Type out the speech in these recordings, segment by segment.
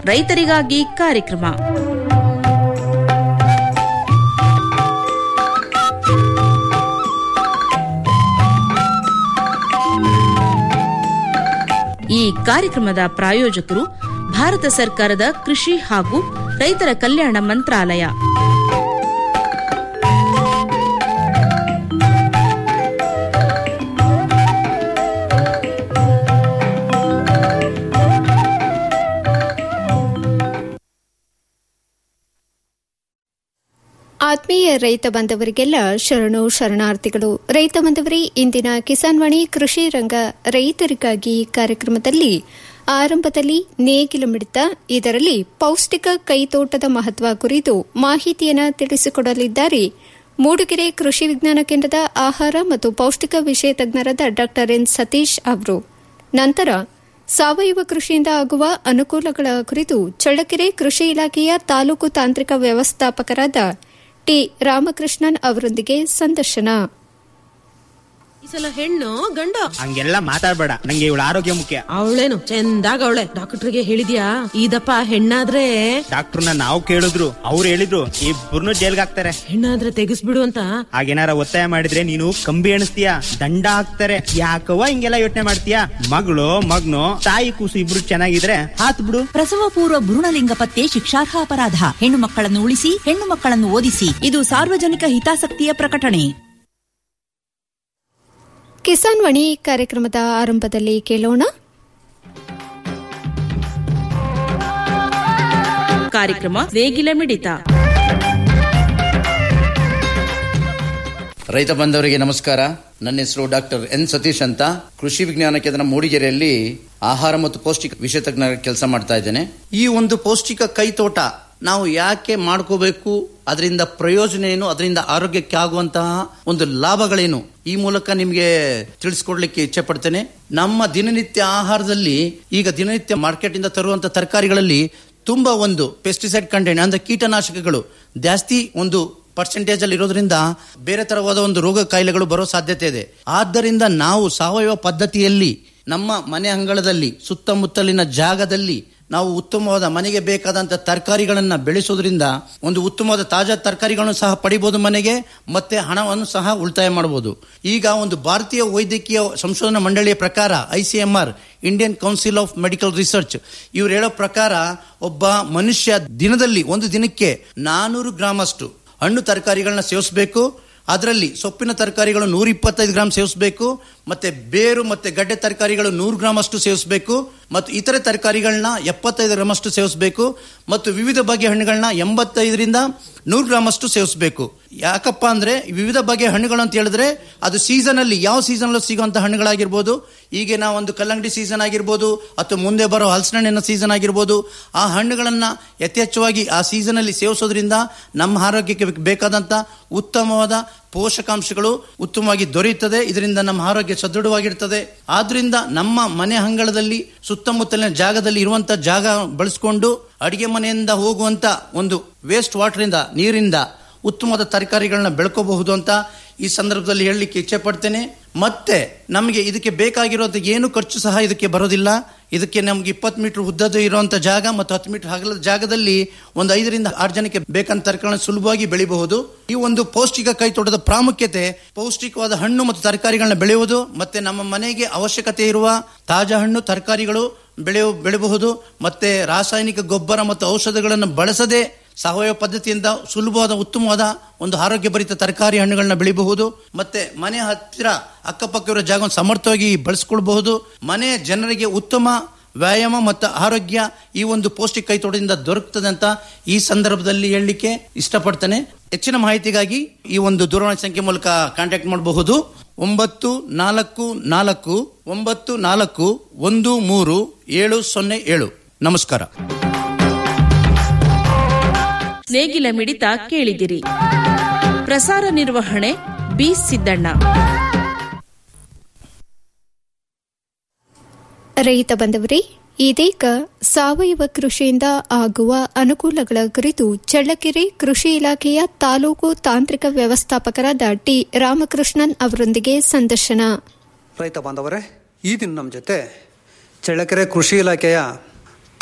ರೈತರಿಗಾಗಿ ಕಾರ್ಯಕ್ರಮ ಈ ಕಾರ್ಯಕ್ರಮದ ಪ್ರಾಯೋಜಕರು ಭಾರತ ಸರ್ಕಾರದ ಕೃಷಿ ಹಾಗೂ ರೈತರ ಕಲ್ಯಾಣ ಮಂತ್ರಾಲಯ ಆತ್ಮೀಯ ರೈತ ಬಾಂಧವರಿಗೆಲ್ಲ ಶರಣು ಶರಣಾರ್ಥಿಗಳು ರೈತ ಬಾಂಧವರೇ ಇಂದಿನ ಕಿಸಾನ್ ವಾಣಿ ಕೃಷಿ ರಂಗ ರೈತರಿಗಾಗಿ ಕಾರ್ಯಕ್ರಮದಲ್ಲಿ ಆರಂಭದಲ್ಲಿ ನೇಗಿಲು ಮಿಡಿತ ಇದರಲ್ಲಿ ಪೌಷ್ಟಿಕ ಕೈತೋಟದ ಮಹತ್ವ ಕುರಿತು ಮಾಹಿತಿಯನ್ನು ತಿಳಿಸಿಕೊಡಲಿದ್ದಾರೆ ಮೂಡಿಗೆರೆ ಕೃಷಿ ವಿಜ್ಞಾನ ಕೇಂದ್ರದ ಆಹಾರ ಮತ್ತು ಪೌಷ್ಟಿಕ ವಿಷಯ ತಜ್ಞರಾದ ಡಾ ಎನ್ ಸತೀಶ್ ಅವರು ನಂತರ ಸಾವಯವ ಕೃಷಿಯಿಂದ ಆಗುವ ಅನುಕೂಲಗಳ ಕುರಿತು ಚಳ್ಳಕೆರೆ ಕೃಷಿ ಇಲಾಖೆಯ ತಾಲೂಕು ತಾಂತ್ರಿಕ ವ್ಯವಸ್ಥಾಪಕರಾದ ಟಿ ರಾಮಕೃಷ್ಣನ್ ಅವರೊಂದಿಗೆ ಸಂದರ್ಶನ ಈ ಸಲ ಹೆಣ್ಣು ಗಂಡು ಹಂಗೆಲ್ಲ ಮಾತಾಡ್ಬೇಡ ನಂಗೆ ಇವಳ ಆರೋಗ್ಯ ಮುಖ್ಯ ಅವಳೇನು ಚಂದಾಗ ಅವಳೆ ಡಾಕ್ಟರ್ಗೆ ಹೇಳಿದ್ಯಾ ಇದಪ್ಪ ಹೆಣ್ಣಾದ್ರೆ ಡಾಕ್ಟರ್ನ ನಾವು ಕೇಳಿದ್ರು ಅವ್ರು ಹೇಳಿದ್ರು ಇಬ್ಬರನ್ನು ಜೈಲ್ಗೆ ಹಾಕ್ತಾರೆ ಹೆಣ್ಣಾದ್ರೆ ತೆಗಿಸ್ಬಿಡು ಅಂತ ಹಾಗೇನಾರ ಒತ್ತಾಯ ಮಾಡಿದ್ರೆ ನೀನು ಕಂಬಿ ಎಣಿಸ್ತೀಯ ದಂಡ ಹಾಕ್ತಾರೆ ಯಾಕವ್ವ ಹಿಂಗೆಲ್ಲ ಯೋಚನೆ ಮಾಡ್ತೀಯ ಮಗಳು ಮಗ್ನು ತಾಯಿ ಕೂಸು ಇಬ್ರು ಚೆನ್ನಾಗಿದ್ರೆ ಹಾತ್ ಬಿಡು ಪ್ರಸವ ಪೂರ್ವ ಭ್ರೂಣಲಿಂಗ ಪತ್ತೆ ಶಿಕ್ಷಾರ್ಹ ಅಪರಾಧ ಹೆಣ್ಣು ಮಕ್ಕಳನ್ನು ಉಳಿಸಿ ಹೆಣ್ಣು ಮಕ್ಕಳನ್ನು ಓದಿಸಿ ಇದು ಸಾರ್ವಜನಿಕ ಹಿತಾಸಕ್ತಿಯ ಪ್ರಕಟಣೆ ಕಿಸಾನ್ ವಾಣಿ ಕಾರ್ಯಕ್ರಮದ ಆರಂಭದಲ್ಲಿ ಕೇಳೋಣ ಕಾರ್ಯಕ್ರಮ ನೇಗಿಲ ಮಿಡಿತ ರೈತ ಬಂಧವರಿಗೆ ನಮಸ್ಕಾರ ನನ್ನ ಹೆಸರು ಡಾಕ್ಟರ್ ಎನ್ ಸತೀಶ್ ಅಂತ ಕೃಷಿ ವಿಜ್ಞಾನ ಕೇಂದ್ರ ಮೂಡಿಗೆರೆಯಲ್ಲಿ ಆಹಾರ ಮತ್ತು ಪೌಷ್ಟಿಕ ವಿಷಯ ತಜ್ಞ ಕೆಲಸ ಮಾಡ್ತಾ ಇದ್ದೇನೆ ಈ ಒಂದು ಪೌಷ್ಟಿಕ ಕೈತೋಟ ನಾವು ಯಾಕೆ ಮಾಡ್ಕೋಬೇಕು ಅದರಿಂದ ಪ್ರಯೋಜನ ಏನು ಅದರಿಂದ ಆರೋಗ್ಯಕ್ಕೆ ಆಗುವಂತಹ ಒಂದು ಲಾಭಗಳೇನು ಈ ಮೂಲಕ ನಿಮಗೆ ತಿಳಿಸ್ಕೊಡ್ಲಿಕ್ಕೆ ಇಚ್ಛೆ ಪಡ್ತೇನೆ ನಮ್ಮ ದಿನನಿತ್ಯ ಆಹಾರದಲ್ಲಿ ಈಗ ದಿನನಿತ್ಯ ಮಾರ್ಕೆಟ್ ಇಂದ ತರುವಂತ ತರಕಾರಿಗಳಲ್ಲಿ ತುಂಬಾ ಒಂದು ಪೆಸ್ಟಿಸೈಡ್ ಕಂಟೆಂಟ್ ಅಂದ್ರೆ ಕೀಟನಾಶಕಗಳು ಜಾಸ್ತಿ ಒಂದು ಪರ್ಸೆಂಟೇಜ್ ಅಲ್ಲಿ ಇರೋದ್ರಿಂದ ಬೇರೆ ತರವಾದ ಒಂದು ರೋಗ ಕಾಯಿಲೆಗಳು ಬರೋ ಸಾಧ್ಯತೆ ಇದೆ ಆದ್ದರಿಂದ ನಾವು ಸಾವಯವ ಪದ್ಧತಿಯಲ್ಲಿ ನಮ್ಮ ಮನೆ ಅಂಗಳದಲ್ಲಿ ಸುತ್ತಮುತ್ತಲಿನ ಜಾಗದಲ್ಲಿ ನಾವು ಉತ್ತಮವಾದ ಮನೆಗೆ ಬೇಕಾದಂತ ತರಕಾರಿಗಳನ್ನ ಬೆಳೆಸೋದ್ರಿಂದ ಒಂದು ಉತ್ತಮವಾದ ತಾಜಾ ತರಕಾರಿಗಳನ್ನು ಸಹ ಪಡಿಬಹುದು ಮನೆಗೆ ಮತ್ತೆ ಹಣವನ್ನು ಸಹ ಉಳಿತಾಯ ಮಾಡಬಹುದು ಈಗ ಒಂದು ಭಾರತೀಯ ವೈದ್ಯಕೀಯ ಸಂಶೋಧನಾ ಮಂಡಳಿಯ ಪ್ರಕಾರ I C M R Indian council of medical research ಇವ್ರು ಹೇಳೋ ಪ್ರಕಾರ ಒಬ್ಬ ಮನುಷ್ಯ ದಿನದಲ್ಲಿ ಒಂದು ದಿನಕ್ಕೆ ನಾನೂರು ಗ್ರಾಮ್ ಅಷ್ಟು ಹಣ್ಣು ತರಕಾರಿಗಳನ್ನ ಸೇವಿಸಬೇಕು ಅದರಲ್ಲಿ ಸೊಪ್ಪಿನ ತರಕಾರಿಗಳು ನೂರ ಇಪ್ಪತ್ತೈದು ಗ್ರಾಮ್ ಸೇವಿಸಬೇಕು ಮತ್ತೆ ಬೇರು ಮತ್ತೆ ಗಡ್ಡೆ ತರಕಾರಿಗಳು ನೂರು ಗ್ರಾಮ್ ಅಷ್ಟು ಸೇವಿಸಬೇಕು ಮತ್ತು ಇತರೆ ತರಕಾರಿಗಳನ್ನ ಎಪ್ಪತ್ತೈದು ಗ್ರಾಮ್ ಅಷ್ಟು ಸೇವಿಸಬೇಕು ಮತ್ತು ವಿವಿಧ ಬಗೆಯ ಹಣ್ಣುಗಳನ್ನ ಎಂಬತ್ತೈದರಿಂದ ನೂರು ಗ್ರಾಮ್ ಅಷ್ಟು ಸೇವಿಸಬೇಕು ಯಾಕಪ್ಪ ಅಂದ್ರೆ ವಿವಿಧ ಬಗೆಯ ಹಣ್ಣುಗಳು ಅಂತ ಹೇಳಿದ್ರೆ ಅದು ಸೀಸನ್ ಅಲ್ಲಿ ಯಾವ ಸೀಸನ್ ಅಲ್ಲೂ ಸಿಗುವಂತ ಹಣ್ಣುಗಳಾಗಿರ್ಬೋದು ಈಗ ನಾವು ಒಂದು ಕಲ್ಲಂಗಡಿ ಸೀಸನ್ ಆಗಿರ್ಬೋದು ಅಥವಾ ಮುಂದೆ ಬರೋ ಹಲಸಿನಹಣ್ಣಿನ ಸೀಸನ್ ಆಗಿರ್ಬೋದು ಆ ಹಣ್ಣುಗಳನ್ನ ಯಥೇಚ್ಛವಾಗಿ ಆ ಸೀಸನ್ ಅಲ್ಲಿ ಸೇವಿಸೋದ್ರಿಂದ ನಮ್ಮ ಆರೋಗ್ಯಕ್ಕೆ ಬೇಕಾದಂತ ಉತ್ತಮವಾದ ಪೋಷಕಾಂಶಗಳು ಉತ್ತಮವಾಗಿ ದೊರೆಯುತ್ತದೆ ಇದರಿಂದ ನಮ್ಮ ಆರೋಗ್ಯ ಸದೃಢವಾಗಿರ್ತದೆ ಆದ್ರಿಂದ ನಮ್ಮ ಮನೆ ಅಂಗಳದಲ್ಲಿ ಸುತ್ತಮುತ್ತಲಿನ ಜಾಗದಲ್ಲಿ ಇರುವಂತ ಜಾಗ ಬಳಸಿಕೊಂಡು ಅಡಿಗೆ ಮನೆಯಿಂದ ಹೋಗುವಂತ ಒಂದು ವೇಸ್ಟ್ ವಾಟರ್ ಇಂದ ನೀರಿಂದ ಉತ್ತಮವಾದ ತರಕಾರಿಗಳನ್ನ ಬೆಳ್ಕೋಬಹುದು ಅಂತ ಈ ಸಂದರ್ಭದಲ್ಲಿ ಹೇಳಲಿಕ್ಕೆ ಇಚ್ಛೆ ಪಡ್ತೇನೆ ಮತ್ತೆ ನಮಗೆ ಇದಕ್ಕೆ ಬೇಕಾಗಿರುವಂತ ಏನು ಖರ್ಚು ಸಹ ಇದಕ್ಕೆ ಬರೋದಿಲ್ಲ ಇದಕ್ಕೆ ನಮ್ಗೆ ಇಪ್ಪತ್ತು ಮೀಟರ್ ಉದ್ದದ ಇರುವಂತ ಜಾಗ ಮತ್ತು ಹತ್ತು ಮೀಟರ್ ಅಗಲದ ಜಾಗದಲ್ಲಿ ಒಂದು ಐದರಿಂದ ಆರು ಜನಕ್ಕೆ ಬೇಕಂತ ತರಕಾರಿ ಸುಲಭವಾಗಿ ಬೆಳಿಬಹುದು ಈ ಒಂದು ಪೌಷ್ಟಿಕ ಕೈತೋಟದ ಪ್ರಾಮುಖ್ಯತೆ ಪೌಷ್ಟಿಕವಾದ ಹಣ್ಣು ಮತ್ತು ತರಕಾರಿಗಳನ್ನ ಬೆಳೆಯುವುದು ಮತ್ತೆ ನಮ್ಮ ಮನೆಗೆ ಅವಶ್ಯಕತೆ ಇರುವ ತಾಜಾ ಹಣ್ಣು ತರಕಾರಿಗಳು ಬೆಳೆಯು ಬೆಳೆಯಬಹುದು ಮತ್ತೆ ರಾಸಾಯನಿಕ ಗೊಬ್ಬರ ಮತ್ತು ಔಷಧಗಳನ್ನು ಬಳಸದೆ ಸಾವಯವ ಪದ್ಧತಿಯಿಂದ ಸುಲಭವಾದ ಉತ್ತಮವಾದ ಒಂದು ಆರೋಗ್ಯ ಭರಿತ ತರಕಾರಿ ಹಣ್ಣುಗಳನ್ನ ಬೆಳಿಬಹುದು ಮತ್ತೆ ಮನೆ ಹತ್ತಿರ ಅಕ್ಕಪಕ್ಕ ಇರೋ ಜಾಗವನ್ನು ಸಮರ್ಥವಾಗಿ ಬಳಸ್ಕೊಳ್ಬಹುದು ಮನೆಯ ಜನರಿಗೆ ಉತ್ತಮ ವ್ಯಾಯಾಮ ಮತ್ತು ಆರೋಗ್ಯ ಈ ಒಂದು ಪೌಷ್ಟಿಕ ಕೈತೋಟದಿಂದ ದೊರಕುತ್ತದೆ ಅಂತ ಈ ಸಂದರ್ಭದಲ್ಲಿ ಹೇಳಲಿಕ್ಕೆ ಇಷ್ಟಪಡ್ತೇನೆ ಹೆಚ್ಚಿನ ಮಾಹಿತಿಗಾಗಿ ಈ ಒಂದು ದೂರವಾಣಿ ಸಂಖ್ಯೆ ಮೂಲಕ ಕಾಂಟ್ಯಾಕ್ಟ್ ಮಾಡಬಹುದು ಒಂಬತ್ತು ನಾಲ್ಕು ನಾಲ್ಕು ಒಂಬತ್ತು ನಾಲ್ಕು ಒಂದು ಮೂರು ಏಳು ಸೊನ್ನೆ ಏಳು ನಮಸ್ಕಾರ ನೇಗಿಲ ಮಿಡಿತ ಕೇಳಿದಿರಿ ಪ್ರಸಾರ ನಿರ್ವಹಣೆ ಬಿ ಸಿದ್ದಣ್ಣ ರೈತ ಬಂದವರೇ ಇದೀಗ ಸಾವಯವ ಕೃಷಿಯಿಂದ ಆಗುವ ಅನುಕೂಲಗಳ ಕುರಿತು ಚಳ್ಳಕೆರೆ ಕೃಷಿ ಇಲಾಖೆಯ ತಾಲೂಕು ತಾಂತ್ರಿಕ ವ್ಯವಸ್ಥಾಪಕರಾದ ಟಿ ರಾಮಕೃಷ್ಣನ್ ಅವರೊಂದಿಗೆ ಸಂದರ್ಶನ ರೈತ ಬಾಂಧವರೇ ಈ ದಿನ ನಮ್ಮ ಜೊತೆ ಚಳ್ಳಕೆರೆ ಕೃಷಿ ಇಲಾಖೆಯ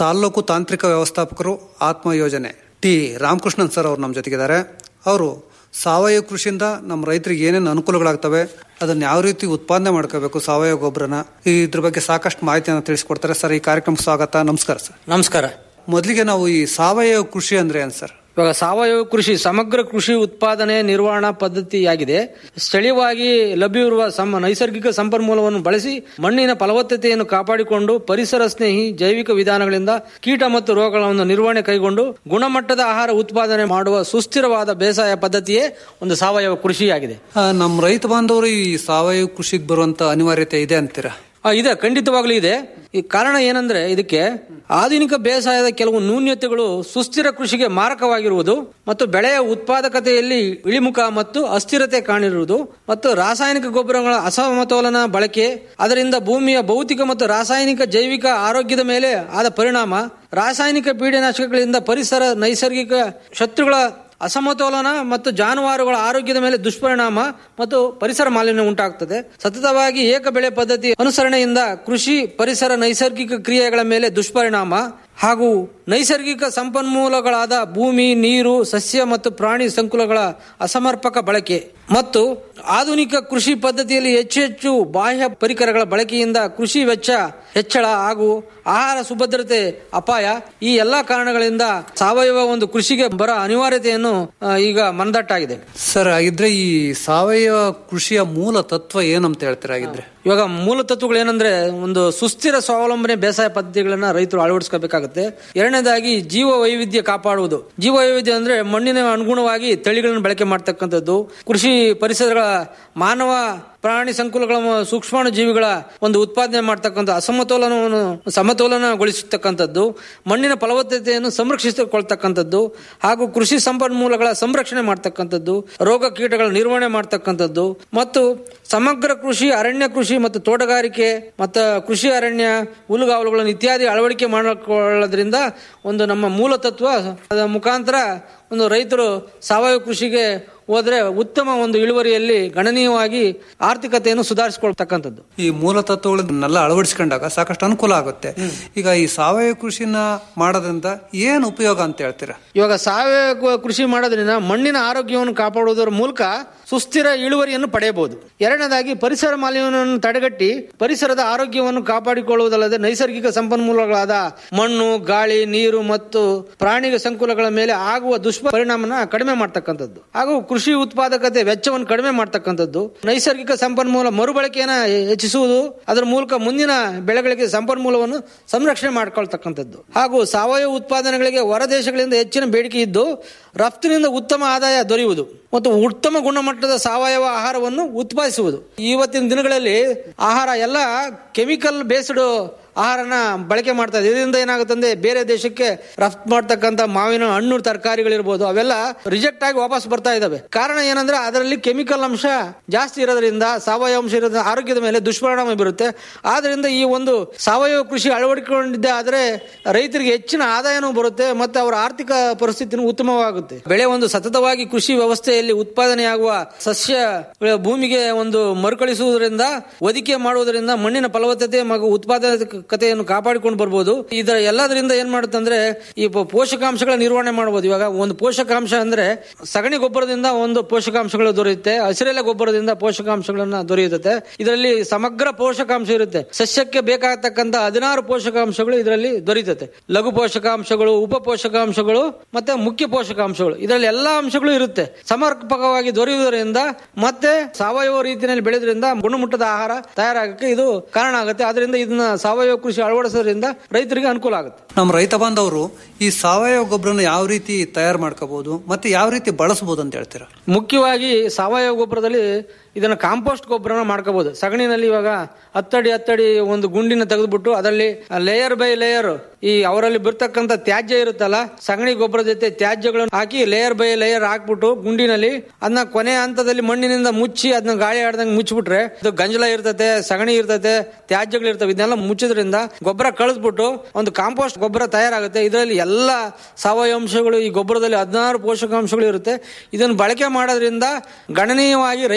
ತಾಲ್ಲೂಕು ತಾಂತ್ರಿಕ ವ್ಯವಸ್ಥಾಪಕರು ಆತ್ಮ ಯೋಜನೆ ಟಿ ರಾಮಕೃಷ್ಣನ್ ಸರ್ ಅವರು ನಮ್ಮ ಜೊತೆಗಿದ್ದಾರೆ ಅವರು ಸಾವಯವ ಕೃಷಿಯಿಂದ ನಮ್ಮ ರೈತರಿಗೆ ಏನೇನು ಅನುಕೂಲಗಳಾಗ್ತವೆ ಅದನ್ನ ಯಾವ ರೀತಿ ಉತ್ಪಾದನೆ ಮಾಡ್ಕೋಬೇಕು ಸಾವಯವ ಗೊಬ್ಬರನ ಇದ್ರ ಬಗ್ಗೆ ಸಾಕಷ್ಟು ಮಾಹಿತಿಯನ್ನು ತಿಳಿಸ್ಕೊಡ್ತಾರೆ ಸರ್ ಈ ಕಾರ್ಯಕ್ರಮಕ್ಕೆ ಸ್ವಾಗತ ನಮಸ್ಕಾರ ಸರ್ ನಮಸ್ಕಾರ ಮೊದಲಿಗೆ ನಾವು ಈ ಸಾವಯವ ಕೃಷಿ ಅಂದ್ರೆ ಏನು ಸರ್ ಇವಾಗ ಸಾವಯವ ಕೃಷಿ ಸಮಗ್ರ ಕೃಷಿ ಉತ್ಪಾದನೆ ನಿರ್ವಹಣಾ ಪದ್ಧತಿಯಾಗಿದೆ ಸ್ಥಳೀಯವಾಗಿ ಲಭ್ಯವಿರುವ ಸಮ ನೈಸರ್ಗಿಕ ಸಂಪನ್ಮೂಲವನ್ನು ಬಳಸಿ ಮಣ್ಣಿನ ಫಲವತ್ತತೆಯನ್ನು ಕಾಪಾಡಿಕೊಂಡು ಪರಿಸರ ಸ್ನೇಹಿ ಜೈವಿಕ ವಿಧಾನಗಳಿಂದ ಕೀಟ ಮತ್ತು ರೋಗಗಳನ್ನು ನಿರ್ವಹಣೆ ಕೈಗೊಂಡು ಗುಣಮಟ್ಟದ ಆಹಾರ ಉತ್ಪಾದನೆ ಮಾಡುವ ಸುಸ್ಥಿರವಾದ ಬೇಸಾಯ ಪದ್ಧತಿಯೇ ಒಂದು ಸಾವಯವ ಕೃಷಿಯಾಗಿದೆ ಆ, ನಮ್ಮ ರೈತ ಬಾಂಧವರು ಈ ಸಾವಯವ ಕೃಷಿಗೆ ಬರುವಂತ ಅನಿವಾರ್ಯತೆ ಇದೆ ಅಂತೀರಾ ಆ, ಇದೆ ಖಂಡಿತವಾಗ್ಲೂ ಇದೆ ಈ ಕಾರಣ ಏನಂದ್ರೆ ಇದಕ್ಕೆ ಆಧುನಿಕ ಬೇಸಾಯದ ಕೆಲವು ನ್ಯೂನ್ಯತೆಗಳು ಸುಸ್ಥಿರ ಕೃಷಿಗೆ ಮಾರಕವಾಗಿರುವುದು ಮತ್ತು ಬೆಳೆಯ ಉತ್ಪಾದಕತೆಯಲ್ಲಿ ಇಳಿಮುಖ ಮತ್ತು ಅಸ್ಥಿರತೆ ಕಾಣಿರುವುದು ಮತ್ತು ರಾಸಾಯನಿಕ ಗೊಬ್ಬರಗಳ ಅಸಮತೋಲನ ಬಳಕೆ ಅದರಿಂದ ಭೂಮಿಯ ಭೌತಿಕ ಮತ್ತು ರಾಸಾಯನಿಕ ಜೈವಿಕ ಆರೋಗ್ಯದ ಮೇಲೆ ಆದ ಪರಿಣಾಮ ರಾಸಾಯನಿಕ ಪೀಡನಾಶಕಗಳಿಂದ ಪರಿಸರ ನೈಸರ್ಗಿಕ ಶತ್ರುಗಳ ಅಸಮತೋಲನ ಮತ್ತು ಜಾನುವಾರುಗಳ ಆರೋಗ್ಯದ ಮೇಲೆ ದುಷ್ಪರಿಣಾಮ ಮತ್ತು ಪರಿಸರ ಮಾಲಿನ್ಯ ಉಂಟಾಗುತ್ತದೆ ಸತತವಾಗಿ ಏಕ ಬೆಳೆ ಪದ್ಧತಿ ಅನುಸರಣೆಯಿಂದ ಕೃಷಿ ಪರಿಸರ ನೈಸರ್ಗಿಕ ಕ್ರಿಯೆಗಳ ಮೇಲೆ ದುಷ್ಪರಿಣಾಮ ಹಾಗೂ ನೈಸರ್ಗಿಕ ಸಂಪನ್ಮೂಲಗಳಾದ ಭೂಮಿ ನೀರು ಸಸ್ಯ ಮತ್ತು ಪ್ರಾಣಿ ಸಂಕುಲಗಳ ಅಸಮರ್ಪಕ ಬಳಕೆ ಮತ್ತು ಆಧುನಿಕ ಕೃಷಿ ಪದ್ಧತಿಯಲ್ಲಿ ಹೆಚ್ಚು ಹೆಚ್ಚು ಬಾಹ್ಯ ಪರಿಕರಗಳ ಬಳಕೆಯಿಂದ ಕೃಷಿ ವೆಚ್ಚ ಹೆಚ್ಚಳ ಹಾಗೂ ಆಹಾರ ಸುಭದ್ರತೆ ಅಪಾಯ ಈ ಎಲ್ಲಾ ಕಾರಣಗಳಿಂದ ಸಾವಯವ ಒಂದು ಕೃಷಿಗೆ ಬರೋ ಅನಿವಾರ್ಯತೆಯನ್ನು ಆ, ಈಗ ಮನದಟ್ಟಾಗಿದೆ ಸರ್ ಹಾಗಿದ್ರೆ ಈ ಸಾವಯವ ಕೃಷಿಯ ಮೂಲ ತತ್ವ ಏನಂತ ಹೇಳ್ತೀರಾ ಹಾಗಿದ್ರೆ ಇವಾಗ ಮೂಲ ತತ್ವಗಳು ಏನಂದ್ರೆ ಒಂದು ಸುಸ್ಥಿರ ಸ್ವಾವಲಂಬನೆ ಬೇಸಾಯ ಪದ್ಧತಿಗಳನ್ನ ರೈತರು ಅಳವಡಿಸ್ಕೋಬೇಕಾಗುತ್ತೆ ಎರಡನೇದಾಗಿ ಜೀವ ವೈವಿಧ್ಯ ಕಾಪಾಡುವುದು ಜೀವ ವೈವಿಧ್ಯ ಅಂದ್ರೆ ಮಣ್ಣಿನ ಅನುಗುಣವಾಗಿ ತಳಿಗಳನ್ನು ಬಳಕೆ ಮಾಡ್ತಕ್ಕಂಥದ್ದು ಕೃಷಿ ಪರಿಸರಗಳ ಮಾನವ ಪ್ರಾಣಿ ಸಂಕುಲಗಳ ಮ- ಸೂಕ್ಷ್ಮಾಣು ಜೀವಿಗಳ ಒಂದು ಉತ್ಪಾದನೆ ಮಾಡ್ತಕ್ಕಂಥ ಅಸಮತೋಲನವನ್ನು ಸಮತೋಲನಗೊಳಿಸತಕ್ಕಂಥದ್ದು ಮಣ್ಣಿನ ಫಲವತ್ತತೆಯನ್ನು ಸಂರಕ್ಷಿಸಿಕೊಳ್ತಕ್ಕಂಥದ್ದು ಹಾಗೂ ಕೃಷಿ ಸಂಪನ್ಮೂಲಗಳ ಸಂರಕ್ಷಣೆ ಮಾಡ್ತಕ್ಕಂಥದ್ದು ರೋಗ ಕೀಟಗಳ ನಿರ್ವಹಣೆ ಮಾಡ್ತಕ್ಕಂಥದ್ದು ಮತ್ತು ಸಮಗ್ರ ಕೃಷಿ ಅರಣ್ಯ ಕೃಷಿ ಮತ್ತು ತೋಟಗಾರಿಕೆ ಮತ್ತು ಕೃಷಿ ಅರಣ್ಯ ಹುಲ್ಲುಗಾವಲುಗಳನ್ನು ಇತ್ಯಾದಿ ಅಳವಡಿಕೆ ಮಾಡಿಕೊಳ್ಳೋದ್ರಿಂದ ಒಂದು ನಮ್ಮ ಮೂಲ ತತ್ವ ಅದರ ಮುಖಾಂತರ ಒಂದು ರೈತರು ಸಾವಯವ ಕೃಷಿಗೆ ಹೋದ್ರೆ ಉತ್ತಮ ಒಂದು ಇಳುವರಿಯಲ್ಲಿ ಗಣನೀಯವಾಗಿ ಆರ್ಥಿಕತೆಯನ್ನು ಸುಧಾರಿಸಿಕೊಳ್ತಕ್ಕಂಥದ್ದು ಈ ಮೂಲ ತತ್ವಗಳನ್ನೆಲ್ಲ ಅಳವಡಿಸ್ಕೊಂಡಾಗ ಸಾಕಷ್ಟು ಅನುಕೂಲ ಆಗುತ್ತೆ ಈಗ ಈ ಸಾವಯವ ಕೃಷಿನ ಮಾಡೋದ್ರಿಂದ ಏನು ಉಪಯೋಗ ಅಂತ ಹೇಳ್ತೀರಾ ಇವಾಗ ಸಾವಯವ ಕ- ಕೃಷಿ ಮಾಡೋದ್ರಿಂದ ಮಣ್ಣಿನ ಆರೋಗ್ಯವನ್ನು ಕಾಪಾಡುವುದರ ಮೂಲಕ ಸುಸ್ಥಿರ ಇಳುವರಿಯನ್ನು ಪಡೆಯಬಹುದು ಎರಡನೇದಾಗಿ ಪರಿಸರ ಮಾಲಿನ್ಯವನ್ನು ತಡೆಗಟ್ಟಿ ಪರಿಸರದ ಆರೋಗ್ಯವನ್ನು ಕಾಪಾಡಿಕೊಳ್ಳುವುದಲ್ಲದೆ ನೈಸರ್ಗಿಕ ಸಂಪನ್ಮೂಲಗಳಾದ ಮಣ್ಣು ಗಾಳಿ ನೀರು ಮತ್ತು ಪ್ರಾಣಿ ಸಂಕುಲಗಳ ಮೇಲೆ ಆಗುವ ದುಷ್ಪರಿಣಾಮನ ಕಡಿಮೆ ಮಾಡ್ತಕ್ಕಂಥದ್ದು ಹಾಗೂ ಕೃಷಿ ಉತ್ಪಾದಕತೆ ವೆಚ್ಚವನ್ನು ಕಡಿಮೆ ಮಾಡ್ತಕ್ಕಂಥದ್ದು ನೈಸರ್ಗಿಕ ಸಂಪನ್ಮೂಲ ಮರುಬಳಕೆಯನ್ನು ಹೆಚ್ಚಿಸುವುದು ಅದರ ಮೂಲಕ ಮುಂದಿನ ಬೆಳೆಗಳಿಗೆ ಸಂಪನ್ಮೂಲವನ್ನು ಸಂರಕ್ಷಣೆ ಮಾಡ್ಕೊಳ್ತಕ್ಕಂಥದ್ದು ಹಾಗೂ ಸಾವಯವ ಉತ್ಪಾದನೆಗಳಿಗೆ ಹೊರ ದೇಶಗಳಿಂದ ಹೆಚ್ಚಿನ ಬೇಡಿಕೆ ಇದ್ದು ರಫ್ತಿನಿಂದ ಉತ್ತಮ ಆದಾಯ ದೊರೆಯುವುದು ಮತ್ತು ಉತ್ತಮ ಗುಣಮಟ್ಟದ ಸಾವಯವ ಆಹಾರವನ್ನು ಉತ್ಪಾದಿಸುವುದು ಇವತ್ತಿನ ದಿನಗಳಲ್ಲಿ ಆಹಾರ ಎಲ್ಲ ಕೆಮಿಕಲ್ ಬೇಸ್ಡ್ ಆಹಾರನ ಬಳಕೆ ಮಾಡ್ತಾ ಇದೆ ಇದರಿಂದ ಏನಾಗುತ್ತೆ ಅಂದ್ರೆ ಬೇರೆ ದೇಶಕ್ಕೆ ರಫ್ತು ಮಾಡ್ತಕ್ಕಂಥ ಮಾವಿನ ಹಣ್ಣು ತರಕಾರಿಗಳಿರ್ಬೋದು ಅವೆಲ್ಲ ರಿಜೆಕ್ಟ್ ಆಗಿ ವಾಪಸ್ ಬರ್ತಾ ಇದಾವೆ ಕಾರಣ ಏನಂದ್ರೆ ಅದರಲ್ಲಿ ಕೆಮಿಕಲ್ ಅಂಶ ಜಾಸ್ತಿ ಇರೋದ್ರಿಂದ ಸಾವಯವ ಅಂಶ ಇರೋದ್ರಿಂದ ಆರೋಗ್ಯದ ಮೇಲೆ ದುಷ್ಪರಿಣಾಮ ಬೀರುತ್ತೆ ಆದ್ರಿಂದ ಈ ಒಂದು ಸಾವಯವ ಕೃಷಿ ಅಳವಡಿಕೊಂಡಿದ್ದೆ ಆದರೆ ರೈತರಿಗೆ ಹೆಚ್ಚಿನ ಆದಾಯನೂ ಬರುತ್ತೆ ಮತ್ತೆ ಅವರ ಆರ್ಥಿಕ ಪರಿಸ್ಥಿತಿನೂ ಉತ್ತಮವಾಗುತ್ತೆ ಬೆಳೆ ಒಂದು ಸತತವಾಗಿ ಕೃಷಿ ವ್ಯವಸ್ಥೆಯಲ್ಲಿ ಉತ್ಪಾದನೆಯಾಗುವ ಸಸ್ಯ ಭೂಮಿಗೆ ಒಂದು ಮರುಕಳಿಸುವುದರಿಂದ ಒದಿಕೆ ಮಾಡುವುದರಿಂದ ಮಣ್ಣಿನ ಫಲವತ್ತತೆ ಹಾಗೂ ಉತ್ಪಾದಕತೆಯನ್ನು ಕಾಪಾಡಿಕೊಂಡು ಬರ್ಬೋದು ಇದರ ಎಲ್ಲದರಿಂದ ಏನ್ ಮಾಡುತ್ತಂದ್ರೆ ಈ ಪ- ಪೋಷಕಾಂಶಗಳ ನಿರ್ವಹಣೆ ಮಾಡಬಹುದು ಇವಾಗ ಒಂದು ಪೋಷಕಾಂಶ ಅಂದ್ರೆ ಸಗಣಿ ಗೊಬ್ಬರದಿಂದ ಒಂದು ಪೋಷಕಾಂಶಗಳು ದೊರೆಯುತ್ತೆ ಹಸಿರೆಲೆ ಗೊಬ್ಬರದಿಂದ ಪೋಷಕಾಂಶಗಳನ್ನ ದೊರೆಯುತ್ತೆ ಇದರಲ್ಲಿ ಸಮಗ್ರ ಪೋಷಕಾಂಶ ಇರುತ್ತೆ ಸಸ್ಯಕ್ಕೆ ಬೇಕಾಗತಕ್ಕಂತ ಹದಿನಾರು ಪೋಷಕಾಂಶಗಳು ಇದರಲ್ಲಿ ದೊರೆಯುತ್ತೆ ಲಘು ಪೋಷಕಾಂಶಗಳು ಉಪ ಪೋಷಕಾಂಶಗಳು ಮತ್ತೆ ಮುಖ್ಯ ಪೋಷಕಾಂಶಗಳು ಇದರಲ್ಲಿ ಎಲ್ಲಾ ಅಂಶಗಳು ಇರುತ್ತೆ ಸಮರ್ಪಕವಾಗಿ ದೊರೆಯುವುದರಿಂದ ಮತ್ತೆ ಸಾವಯವ ರೀತಿಯಲ್ಲಿ ಬೆಳೆದ್ರಿಂದ ಗುಣಮಟ್ಟದ ಆಹಾರ ತಯಾರಾಗಕ್ಕೆ ಇದು ಕಾರಣ ಆಗುತ್ತೆ ಅದರಿಂದ ಇದನ್ನ ಸಾವಯವ ಕೃಷಿ ಅಳವಡಿಸೋದ್ರಿಂದ ರೈತರಿಗೆ ಅನುಕೂಲ ಆಗುತ್ತೆ ನಮ್ಮ ರೈತ ಬಾಂಧವರು ಈ ಸಾವಯವ ಗೊಬ್ಬರನ ಯಾವ ರೀತಿ ತಯಾರು ಮಾಡ್ಕೋಬಹುದು ಮತ್ತೆ ಯಾವ ರೀತಿ ಬಳಸಬಹುದು ಅಂತ ಹೇಳ್ತೀರಾ ಮುಖ್ಯವಾಗಿ ಸಾವಯವ ಗೊಬ್ಬರದಲ್ಲಿ ಇದನ್ನ ಕಾಂಪೋಸ್ಟ್ ಗೊಬ್ಬರನ ಮಾಡ್ಕೋಬಹುದು ಸಗಣಿನಲ್ಲಿ ಇವಾಗ ಹತ್ತಡಿ ಹತ್ತಡಿ ಒಂದು ಗುಂಡಿನ ತೆಗೆದ್ಬಿಟ್ಟು ಅದರಲ್ಲಿ ಲೇಯರ್ ಬೈ ಲೇಯರ್ ಈ ಅವರಲ್ಲಿ ಬರ್ತಕ್ಕಂಥ ತ್ಯಾಜ್ಯ ಇರುತ್ತಲ್ಲ ಸಗಣಿ ಗೊಬ್ಬರ ಜೊತೆ ತ್ಯಾಜ್ಯಗಳನ್ನು ಹಾಕಿ ಲೇಯರ್ ಬೈ ಲೇಯರ್ ಹಾಕ್ಬಿಟ್ಟು ಗುಂಡಿನಲ್ಲಿ ಅದನ್ನ ಕೊನೆ ಹಂತದಲ್ಲಿ ಮಣ್ಣಿನಿಂದ ಮುಚ್ಚಿ ಅದನ್ನ ಗಾಳಿ ಆಡ್ದಂಗೆ ಮುಚ್ಚಿಬಿಟ್ರೆ ಇದು ಗಂಜಲ ಇರ್ತತೆ ಸಗಣಿ ಇರ್ತತೆ ತ್ಯಾಜ್ಯಗಳು ಇರ್ತವೆ ಇದನ್ನೆಲ್ಲ ಮುಚ್ಚಿದ್ರಿಂದ ಗೊಬ್ಬರ ಕಳಿಸ್ಬಿಟ್ಟು ಒಂದು ಕಾಂಪೋಸ್ಟ್ ಗೊಬ್ಬರ ತಯಾರಾಗುತ್ತೆ ಇದರಲ್ಲಿ ಎಲ್ಲ ಸಾವಯವ ಅಂಶಗಳು ಈ ಗೊಬ್ಬರದಲ್ಲಿ ಹದಿನಾರು ಪೋಷಕಾಂಶಗಳು ಇರುತ್ತೆ ಇದನ್ನು ಬಳಕೆ ಮಾಡೋದ್ರಿಂದ ಗಣನೀಯವಾಗಿ ರೈತರಿಗೆ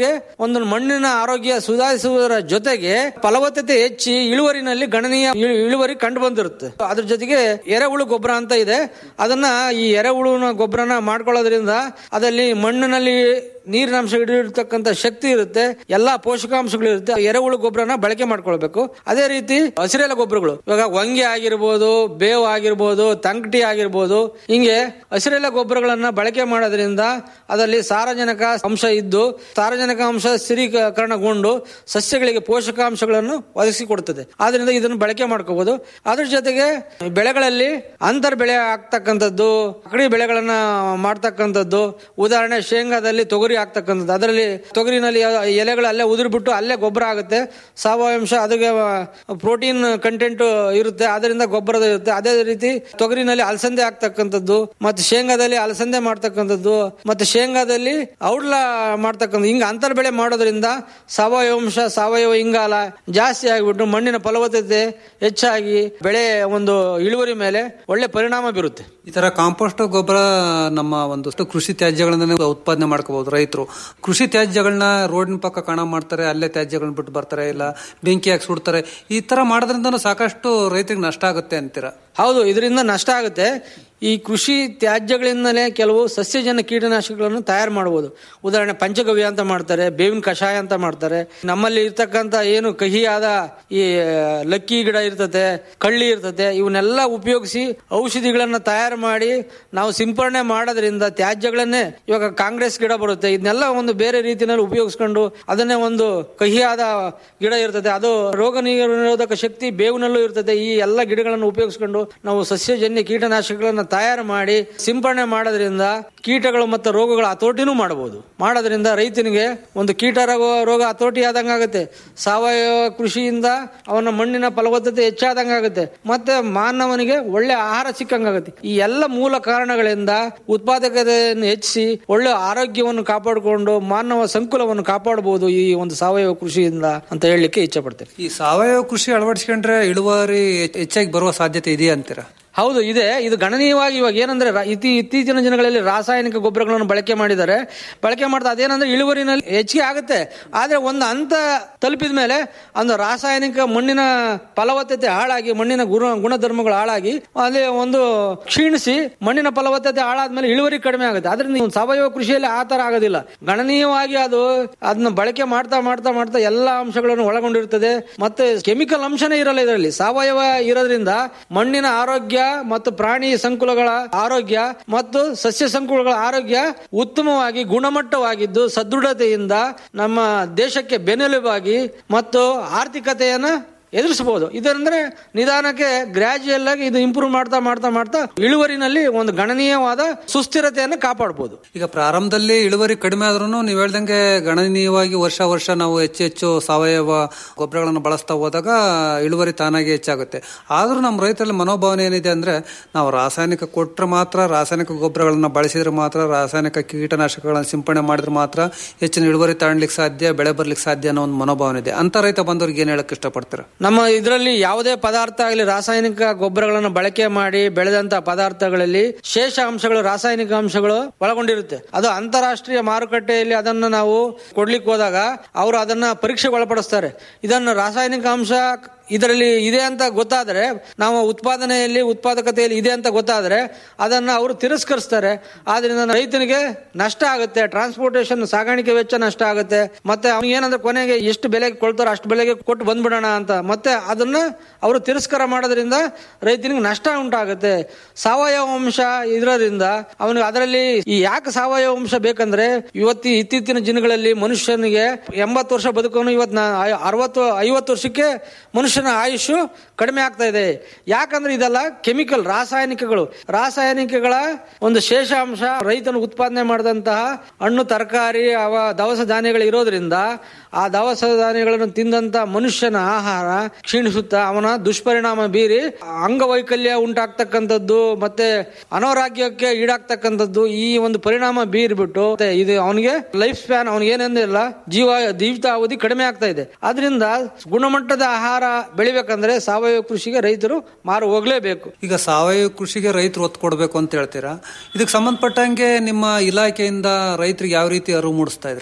ಒಂದು ಮಣ್ಣಿನ ಆರೋಗ್ಯ ಸುಧಾರಿಸುವುದರ ಜೊತೆಗೆ ಫಲವತ್ತತೆ ಹೆಚ್ಚಿ ಇಳುವರಿನಲ್ಲಿ ಗಣನೀಯ ಇಳು- ಇಳುವರಿ ಕಂಡು ಬಂದಿರುತ್ತೆ ಅದ್ರ ಜೊತೆಗೆ ಎರೆಹುಳು ಗೊಬ್ಬರ ಅಂತ ಇದೆ ಅದನ್ನ ಈ ಎರೆಹುಳುನ ಗೊಬ್ಬರನ ಮಾಡ್ಕೊಳ್ಳೋದ್ರಿಂದ ಅದಲ್ಲಿ ಮಣ್ಣಿನಲ್ಲಿ ನೀರಿನ ಅಂಶ ಹಿಡಿದಿರ್ತಕ್ಕಂಥ ಶಕ್ತಿ ಇರುತ್ತೆ ಎಲ್ಲಾ ಪೋಷಕಾಂಶಗಳು ಇರುತ್ತೆ ಎರೆಹುಳು ಗೊಬ್ಬರನ ಬಳಕೆ ಮಾಡ್ಕೊಳ್ಬೇಕು ಅದೇ ರೀತಿ ಹಸಿರೆಲೆ ಗೊಬ್ಬರಗಳು ಇವಾಗ ಹೊಂಗೆ ಆಗಿರ್ಬೋದು ಬೇವು ಆಗಿರ್ಬೋದು ತಂಕಟಿ ಆಗಿರ್ಬೋದು ಹಿಂಗೆ ಹಸಿರೆಲೆ ಗೊಬ್ಬರಗಳನ್ನ ಬಳಕೆ ಮಾಡೋದ್ರಿಂದ ಅದರಲ್ಲಿ ಸಾರಜನಕ ಅಂಶ ಇದ್ದು ಸಾರಜನಕ ಅಂಶ ಸ್ಥಿರೀಕರಣಗೊಂಡು ಸಸ್ಯಗಳಿಗೆ ಪೋಷಕಾಂಶಗಳನ್ನು ಒದಗಿಸಿಕೊಡುತ್ತದೆ ಆದ್ರಿಂದ ಇದನ್ನು ಬಳಕೆ ಮಾಡ್ಕೋಬಹುದು ಅದ್ರ ಜೊತೆಗೆ ಬೆಳೆಗಳಲ್ಲಿ ಅಂತರ್ ಬೆಳೆ ಆಗ್ತಕ್ಕಂಥದ್ದು ಅಕಡಿ ಬೆಳೆಗಳನ್ನ ಮಾಡ್ತಕ್ಕಂಥದ್ದು ಉದಾಹರಣೆ ಶೇಂಗಾದಲ್ಲಿ ತೊಗರಿ ಆಗ್ತಕ್ಕಂಥದ್ದು ಅದರಲ್ಲಿ ತೊಗರಿನಲ್ಲಿ ಎಲೆಗಳು ಅಲ್ಲೇ ಉದುರು ಬಿಟ್ಟು ಅಲ್ಲೇ ಗೊಬ್ಬರ ಆಗುತ್ತೆ ಸಾವಯವಾಂಶ ಅದಕ್ಕೆ ಪ್ರೋಟೀನ್ ಕಂಟೆಂಟ್ ಇರುತ್ತೆ ಅದರಿಂದ ಗೊಬ್ಬರದ ಇರುತ್ತೆ ಅದೇ ರೀತಿ ತೊಗರಿನಲ್ಲಿ ಅಲಸಂದೆ ಆಗ್ತಕ್ಕಂಥದ್ದು ಮತ್ತೆ ಶೇಂಗಾದಲ್ಲಿ ಅಲಸಂದೆ ಮಾಡ್ತಕ್ಕಂಥದ್ದು ಮತ್ತೆ ಶೇಂಗಾದಲ್ಲಿ ಔಡ್ಲ ಮಾಡ್ತಕ್ಕಂಥ ಹಿಂಗ ಅಂತರ್ ಬೆಳೆ ಮಾಡೋದ್ರಿಂದ ಸಾವಯವಾಂಶ ಸಾವಯವ ಇಂಗಾಲ ಜಾಸ್ತಿ ಆಗಿಬಿಟ್ಟು ಮಣ್ಣಿನ ಫಲವತ್ತತೆ ಹೆಚ್ಚಾಗಿ ಬೆಳೆ ಒಂದು ಇಳುವರಿ ಮೇಲೆ ಒಳ್ಳೆ ಪರಿಣಾಮ ಬೀರುತ್ತೆ ಈ ತರ ಕಾಂಪೋಸ್ಟ್ ಗೊಬ್ಬರ ನಮ್ಮ ಒಂದಷ್ಟು ಕೃಷಿ ತ್ಯಾಜ್ಯಗಳನ್ನ ಉತ್ಪಾದನೆ ಮಾಡ್ಕೋಬಹುದು ರೈತರು ಕೃಷಿ ತ್ಯಾಜ್ಯಗಳನ್ನ ರೋಡಿನ ಪಕ್ಕ ಕಣ ಮಾಡ್ತಾರೆ ಅಲ್ಲೇ ತ್ಯಾಜ್ಯಗಳನ್ನ ಬಿಟ್ಟು ಬರ್ತಾರೆ ಇಲ್ಲ ಬೆಂಕಿ ಹಾಕಿ ಸುಡ್ತಾರೆ ಈ ತರ ಮಾಡೋದ್ರಿಂದ ಸಾಕಷ್ಟು ರೈತರಿಗೆ ನಷ್ಟ ಆಗುತ್ತೆ ಅಂತೀರಾ ಹೌದು ಇದರಿಂದ ನಷ್ಟ ಆಗುತ್ತೆ ಈ ಕೃಷಿ ತ್ಯಾಜ್ಯಗಳಿಂದಲೇ ಕೆಲವು ಸಸ್ಯಜನ್ಯ ಕೀಟನಾಶಕಗಳನ್ನು ತಯಾರು ಮಾಡಬಹುದು ಉದಾಹರಣೆ ಪಂಚಗವ್ಯ ಅಂತ ಮಾಡ್ತಾರೆ ಬೇವಿನ ಕಷಾಯ ಅಂತ ಮಾಡ್ತಾರೆ ನಮ್ಮಲ್ಲಿ ಇರ್ತಕ್ಕಂಥ ಏನು ಕಹಿಯಾದ ಈ ಲಕ್ಕಿ ಗಿಡ ಇರ್ತತೆ ಕಳ್ಳಿ ಇರ್ತತೆ ಇವನ್ನೆಲ್ಲ ಉಪಯೋಗಿಸಿ ಔಷಧಿಗಳನ್ನ ತಯಾರು ಮಾಡಿ ನಾವು ಸಿಂಪರಣೆ ಮಾಡೋದ್ರಿಂದ ತ್ಯಾಜ್ಯಗಳನ್ನೇ ಇವಾಗ ಕಾಂಗ್ರೆಸ್ ಗಿಡ ಬರುತ್ತೆ ಇದನ್ನೆಲ್ಲ ಒಂದು ಬೇರೆ ರೀತಿಯಲ್ಲಿ ಉಪಯೋಗಿಸ್ಕೊಂಡು ಅದನ್ನೇ ಒಂದು ಕಹಿಯಾದ ಗಿಡ ಇರ್ತದೆ ಅದು ರೋಗ ನಿರೋಧಕ ಶಕ್ತಿ ಬೇವಿನಲ್ಲೂ ಇರ್ತದೆ ಈ ಎಲ್ಲ ಗಿಡಗಳನ್ನು ಉಪಯೋಗಿಸ್ಕೊಂಡು ನಾವು ಸಸ್ಯಜನ್ಯ ಕೀಟನಾಶಕಗಳನ್ನ ತಯಾರು ಮಾಡಿ ಸಿಂಪರಣೆ ಮಾಡೋದ್ರಿಂದ ಕೀಟಗಳು ಮತ್ತು ರೋಗಗಳ ಹತೋಟಿನೂ ಮಾಡಬಹುದು ಮಾಡೋದ್ರಿಂದ ರೈತನಿಗೆ ಒಂದು ಕೀಟ ರೋಗ ರೋಗ ಹತೋಟಿ ಆದಂಗೆ ಆಗುತ್ತೆ ಸಾವಯವ ಕೃಷಿಯಿಂದ ಅವನ ಮಣ್ಣಿನ ಫಲವತ್ತತೆ ಹೆಚ್ಚಾದಂಗೆ ಆಗುತ್ತೆ ಮತ್ತೆ ಮಾನವನಿಗೆ ಒಳ್ಳೆ ಆಹಾರ ಸಿಕ್ಕಂಗಾಗುತ್ತೆ ಈ ಎಲ್ಲ ಮೂಲ ಕಾರಣಗಳಿಂದ ಉತ್ಪಾದಕತೆಯನ್ನು ಹೆಚ್ಚಿಸಿ ಒಳ್ಳೆ ಆರೋಗ್ಯವನ್ನು ಕಾಪಾಡಿಕೊಂಡು ಮಾನವ ಸಂಕುಲವನ್ನು ಕಾಪಾಡಬಹುದು ಈ ಒಂದು ಸಾವಯವ ಕೃಷಿಯಿಂದ ಅಂತ ಹೇಳಲಿಕ್ಕೆ ಇಚ್ಛೆ ಪಡ್ತೇನೆ ಈ ಸಾವಯವ ಕೃಷಿ ಅಳವಡಿಸ್ಕೊಂಡ್ರೆ ಇಳುವರಿ ಹೆಚ್ಚಾಗಿ ಬರುವ ಸಾಧ್ಯತೆ ಇದೆಯಾ ಅಂತೀರಾ ಹೌದು ಇದೆ ಇದು ಗಣನೀಯವಾಗಿ ಇವಾಗ ಏನಂದ್ರೆ ರಾ- ಇತ್ತೀ ಇತ್ತೀಚಿನ ದಿನಗಳಲ್ಲಿ ರಾಸಾಯನಿಕ ಗೊಬ್ಬರಗಳನ್ನು ಬಳಕೆ ಮಾಡಿದ್ದಾರೆ ಬಳಕೆ ಮಾಡ್ತಾ ಅದೇನಂದ್ರೆ ಇಳುವರಿನಲ್ಲಿ ಹೆಚ್ಚಿಗೆ ಆಗುತ್ತೆ ಆದ್ರೆ ಒಂದು ಹಂತ ತಲುಪಿದ ಮೇಲೆ ಒಂದು ರಾಸಾಯನಿಕ ಮಣ್ಣಿನ ಫಲವತ್ತತೆ ಹಾಳಾಗಿ ಮಣ್ಣಿನ ಗುಣ ಗುಣಧರ್ಮಗಳು ಹಾಳಾಗಿ ಅಲ್ಲಿ ಒಂದು ಕ್ಷೀಣಿಸಿ ಮಣ್ಣಿನ ಫಲವತ್ತತೆ ಹಾಳಾದ್ಮೇಲೆ ಇಳುವರಿ ಕಡಿಮೆ ಆಗುತ್ತೆ ಆದ್ರಿಂದ ಈ ಸಾವಯವ ಕೃಷಿಯಲ್ಲಿ ಆ ತರ ಆಗೋದಿಲ್ಲ ಗಣನೀಯವಾಗಿ ಅದು ಅದನ್ನ ಬಳಕೆ ಮಾಡ್ತಾ ಮಾಡ್ತಾ ಮಾಡ್ತಾ ಎಲ್ಲಾ ಅಂಶಗಳನ್ನು ಒಳಗೊಂಡಿರ್ತದೆ ಮತ್ತೆ ಕೆಮಿಕಲ್ ಅಂಶನೇ ಇರಲ್ಲ ಇದರಲ್ಲಿ ಸಾವಯವ ಇರೋದ್ರಿಂದ ಮಣ್ಣಿನ ಆರೋಗ್ಯ ಮತ್ತು ಪ್ರಾಣಿ ಸಂಕುಲಗಳ ಆರೋಗ್ಯ ಮತ್ತು ಸಸ್ಯ ಸಂಕುಲಗಳ ಆರೋಗ್ಯ ಉತ್ತಮವಾಗಿ ಗುಣಮಟ್ಟವಾಗಿದ್ದು ಸದೃಢತೆಯಿಂದ ನಮ್ಮ ದೇಶಕ್ಕೆ ಬೆನ್ನೆಲುಬಾಗಿ ಮತ್ತು ಆರ್ಥಿಕತೆಯನ್ನ ಎದುರಿಸಬಹುದು ಇದರಂದ್ರೆ ನಿಧಾನಕ್ಕೆ ಗ್ರಾಜುಯಲ್ ಆಗಿ ಇದು ಇಂಪ್ರೂವ್ ಮಾಡ್ತಾ ಮಾಡ್ತಾ ಮಾಡ್ತಾ ಇಳುವರಿನಲ್ಲಿ ಒಂದು ಗಣನೀಯವಾದ ಸುಸ್ಥಿರತೆಯನ್ನು ಕಾಪಾಡಬಹುದು ಈಗ ಪ್ರಾರಂಭದಲ್ಲಿ ಇಳುವರಿ ಕಡಿಮೆ ಆದ್ರೂ ನೀವು ಹೇಳ್ದಂಗೆ ಗಣನೀಯವಾಗಿ ವರ್ಷ ವರ್ಷ ನಾವು ಹೆಚ್ಚು ಹೆಚ್ಚು ಸಾವಯವ ಗೊಬ್ಬರಗಳನ್ನು ಬಳಸ್ತಾ ಹೋದಾಗ ಇಳುವರಿ ತಾನಾಗಿ ಹೆಚ್ಚಾಗುತ್ತೆ ಆದ್ರೂ ನಮ್ಮ ರೈತರಲ್ಲಿ ಮನೋಭಾವನೆ ಏನಿದೆ ಅಂದ್ರೆ ನಾವು ರಾಸಾಯನಿಕ ಕೊಟ್ರೆ ಮಾತ್ರ ರಾಸಾಯನಿಕ ಗೊಬ್ಬರಗಳನ್ನ ಬಳಸಿದ್ರೆ ಮಾತ್ರ ರಾಸಾಯನಿಕ ಕೀಟನಾಶಕಗಳನ್ನು ಸಿಂಪಡಣೆ ಮಾಡಿದ್ರೆ ಮಾತ್ರ ಹೆಚ್ಚಿನ ಇಳುವರಿ ತಾಣ್ಲಿಕ್ಕೆ ಸಾಧ್ಯ ಬೆಳೆ ಬರ್ಲಿಕ್ಕೆ ಸಾಧ್ಯ ಅನ್ನೋ ಒಂದು ಮನೋಭಾವನೆ ಇದೆ ಅಂತ ರೈತ ಬಂದವ್ರಿಗೆ ಏನ್ ಹೇಳಕ್ ಇಷ್ಟಪಡ್ತೀರಾ ನಮ್ಮ ಇದರಲ್ಲಿ ಯಾವುದೇ ಪದಾರ್ಥ ಆಗಲಿ ರಾಸಾಯನಿಕ ಗೊಬ್ಬರಗಳನ್ನು ಬಳಕೆ ಮಾಡಿ ಬೆಳೆದಂತ ಪದಾರ್ಥಗಳಲ್ಲಿ ಶೇಷ ಅಂಶಗಳು ರಾಸಾಯನಿಕ ಅಂಶಗಳು ಒಳಗೊಂಡಿರುತ್ತೆ ಅದು ಅಂತಾರಾಷ್ಟ್ರೀಯ ಮಾರುಕಟ್ಟೆಯಲ್ಲಿ ಅದನ್ನು ನಾವು ಕೊಡ್ಲಿಕ್ಕೆ ಹೋದಾಗ ಅವರು ಅದನ್ನ ಪರೀಕ್ಷೆಗೆ ಒಳಪಡಿಸ್ತಾರೆ ಇದನ್ನು ರಾಸಾಯನಿಕ ಅಂಶ ಇದರಲ್ಲಿ ಇದೆ ಅಂತ ಗೊತ್ತಾದರೆ ನಾವು ಉತ್ಪಾದನೆಯಲ್ಲಿ ಉತ್ಪಾದಕತೆಯಲ್ಲಿ ಇದೆ ಅಂತ ಗೊತ್ತಾದರೆ ಅದನ್ನ ಅವರು ತಿರಸ್ಕರಿಸ್ತಾರೆ ಆದ್ರಿಂದ ರೈತನಿಗೆ ನಷ್ಟ ಆಗುತ್ತೆ ಟ್ರಾನ್ಸ್ಪೋರ್ಟೇಷನ್ ಸಾಗಾಣಿಕೆ ವೆಚ್ಚ ನಷ್ಟ ಆಗುತ್ತೆ ಮತ್ತೆ ಅವ್ನಿಗೆ ಏನಂದ್ರೆ ಕೊನೆಗೆ ಎಷ್ಟು ಬೆಲೆಗೆ ಕೊಳ್ತಾರೋ ಅಷ್ಟು ಬೆಲೆಗೆ ಕೊಟ್ಟು ಬಂದ್ಬಿಡೋಣ ಅಂತ ಮತ್ತೆ ಅದನ್ನ ಅವರು ತಿರಸ್ಕಾರ ಮಾಡೋದ್ರಿಂದ ರೈತನಿಗೆ ನಷ್ಟ ಉಂಟಾಗುತ್ತೆ ಸಾವಯವ ಅಂಶ ಇರೋದ್ರಿಂದ ಅವನಿಗೆ ಅದರಲ್ಲಿ ಈ ಯಾಕೆ ಸಾವಯವ ಅಂಶ ಬೇಕಂದ್ರೆ ಇವತ್ತಿ ಇತ್ತೀಚಿನ ದಿನಗಳಲ್ಲಿ ಮನುಷ್ಯನಿಗೆ ಎಂಬತ್ತು ವರ್ಷ ಬದುಕೋನು ಇವತ್ತು ಅರವತ್ತು ಐವತ್ತು ವರ್ಷಕ್ಕೆ ಮನುಷ್ಯನ ಆಯುಷು ಕಡಿಮೆ ಆಗ್ತಾ ಇದೆ ಯಾಕಂದ್ರೆ ಇದೆಲ್ಲ ಕೆಮಿಕಲ್ ರಾಸಾಯನಿಕಗಳು ರಾಸಾಯನಿಕಗಳ ಒಂದು ಶೇಷಾಂಶ ರೈತನು ಉತ್ಪಾದನೆ ಮಾಡಿದಂತಹ ಹಣ್ಣು ತರಕಾರಿ ಅವ ದವಸ ಧಾನ್ಯಗಳು ಇರೋದ್ರಿಂದ ಆ ದವಸ ಧಾನ್ಯಗಳನ್ನು ತಿಂದಂತ ಮನುಷ್ಯನ ಆಹಾರ ಕ್ಷೀಣಿಸುತ್ತಾ ಅವನ ದುಷ್ಪರಿಣಾಮ ಬೀರಿ ಅಂಗವೈಕಲ್ಯ ಉಂಟಾಗ್ತಕ್ಕಂಥದ್ದು ಮತ್ತೆ ಅನಾರೋಗ್ಯಕ್ಕೆ ಈಡಾಗ್ತಕ್ಕಂಥದ್ದು ಈ ಒಂದು ಪರಿಣಾಮ ಬೀರ್ಬಿಟ್ಟು ಮತ್ತೆ ಇದು ಅವನಿಗೆ ಲೈಫ್ ಸ್ಪ್ಯಾನ್ ಅವನಿಗೆ ಏನೇನಿಲ್ಲ ಜೀವ ಜೀವಿತಾವಧಿ ಕಡಿಮೆ ಆಗ್ತಾ ಇದೆ ಆದ್ರಿಂದ ಗುಣಮಟ್ಟದ ಆಹಾರ ಬೆಳಿಬೇಕಂದ್ರೆ ಸಾವಯವ ಕೃಷಿಗೆ ರೈತರು ಮಾರು ಹೋಗ್ಲೇಬೇಕು ಈಗ ಸಾವಯವ ಕೃಷಿಗೆ ರೈತರು ಒತ್ತು ಕೊಡಬೇಕು ಅಂತ ಹೇಳ್ತೀರಾ ಇದಕ್ಕೆ ಸಂಬಂಧಪಟ್ಟಂಗೆ ನಿಮ್ಮ ಇಲಾಖೆಯಿಂದ ರೈತರಿಗೆ ಯಾವ ರೀತಿ ಅರಿವು ಮೂಡಿಸ್ತಾ ಇದ್ರ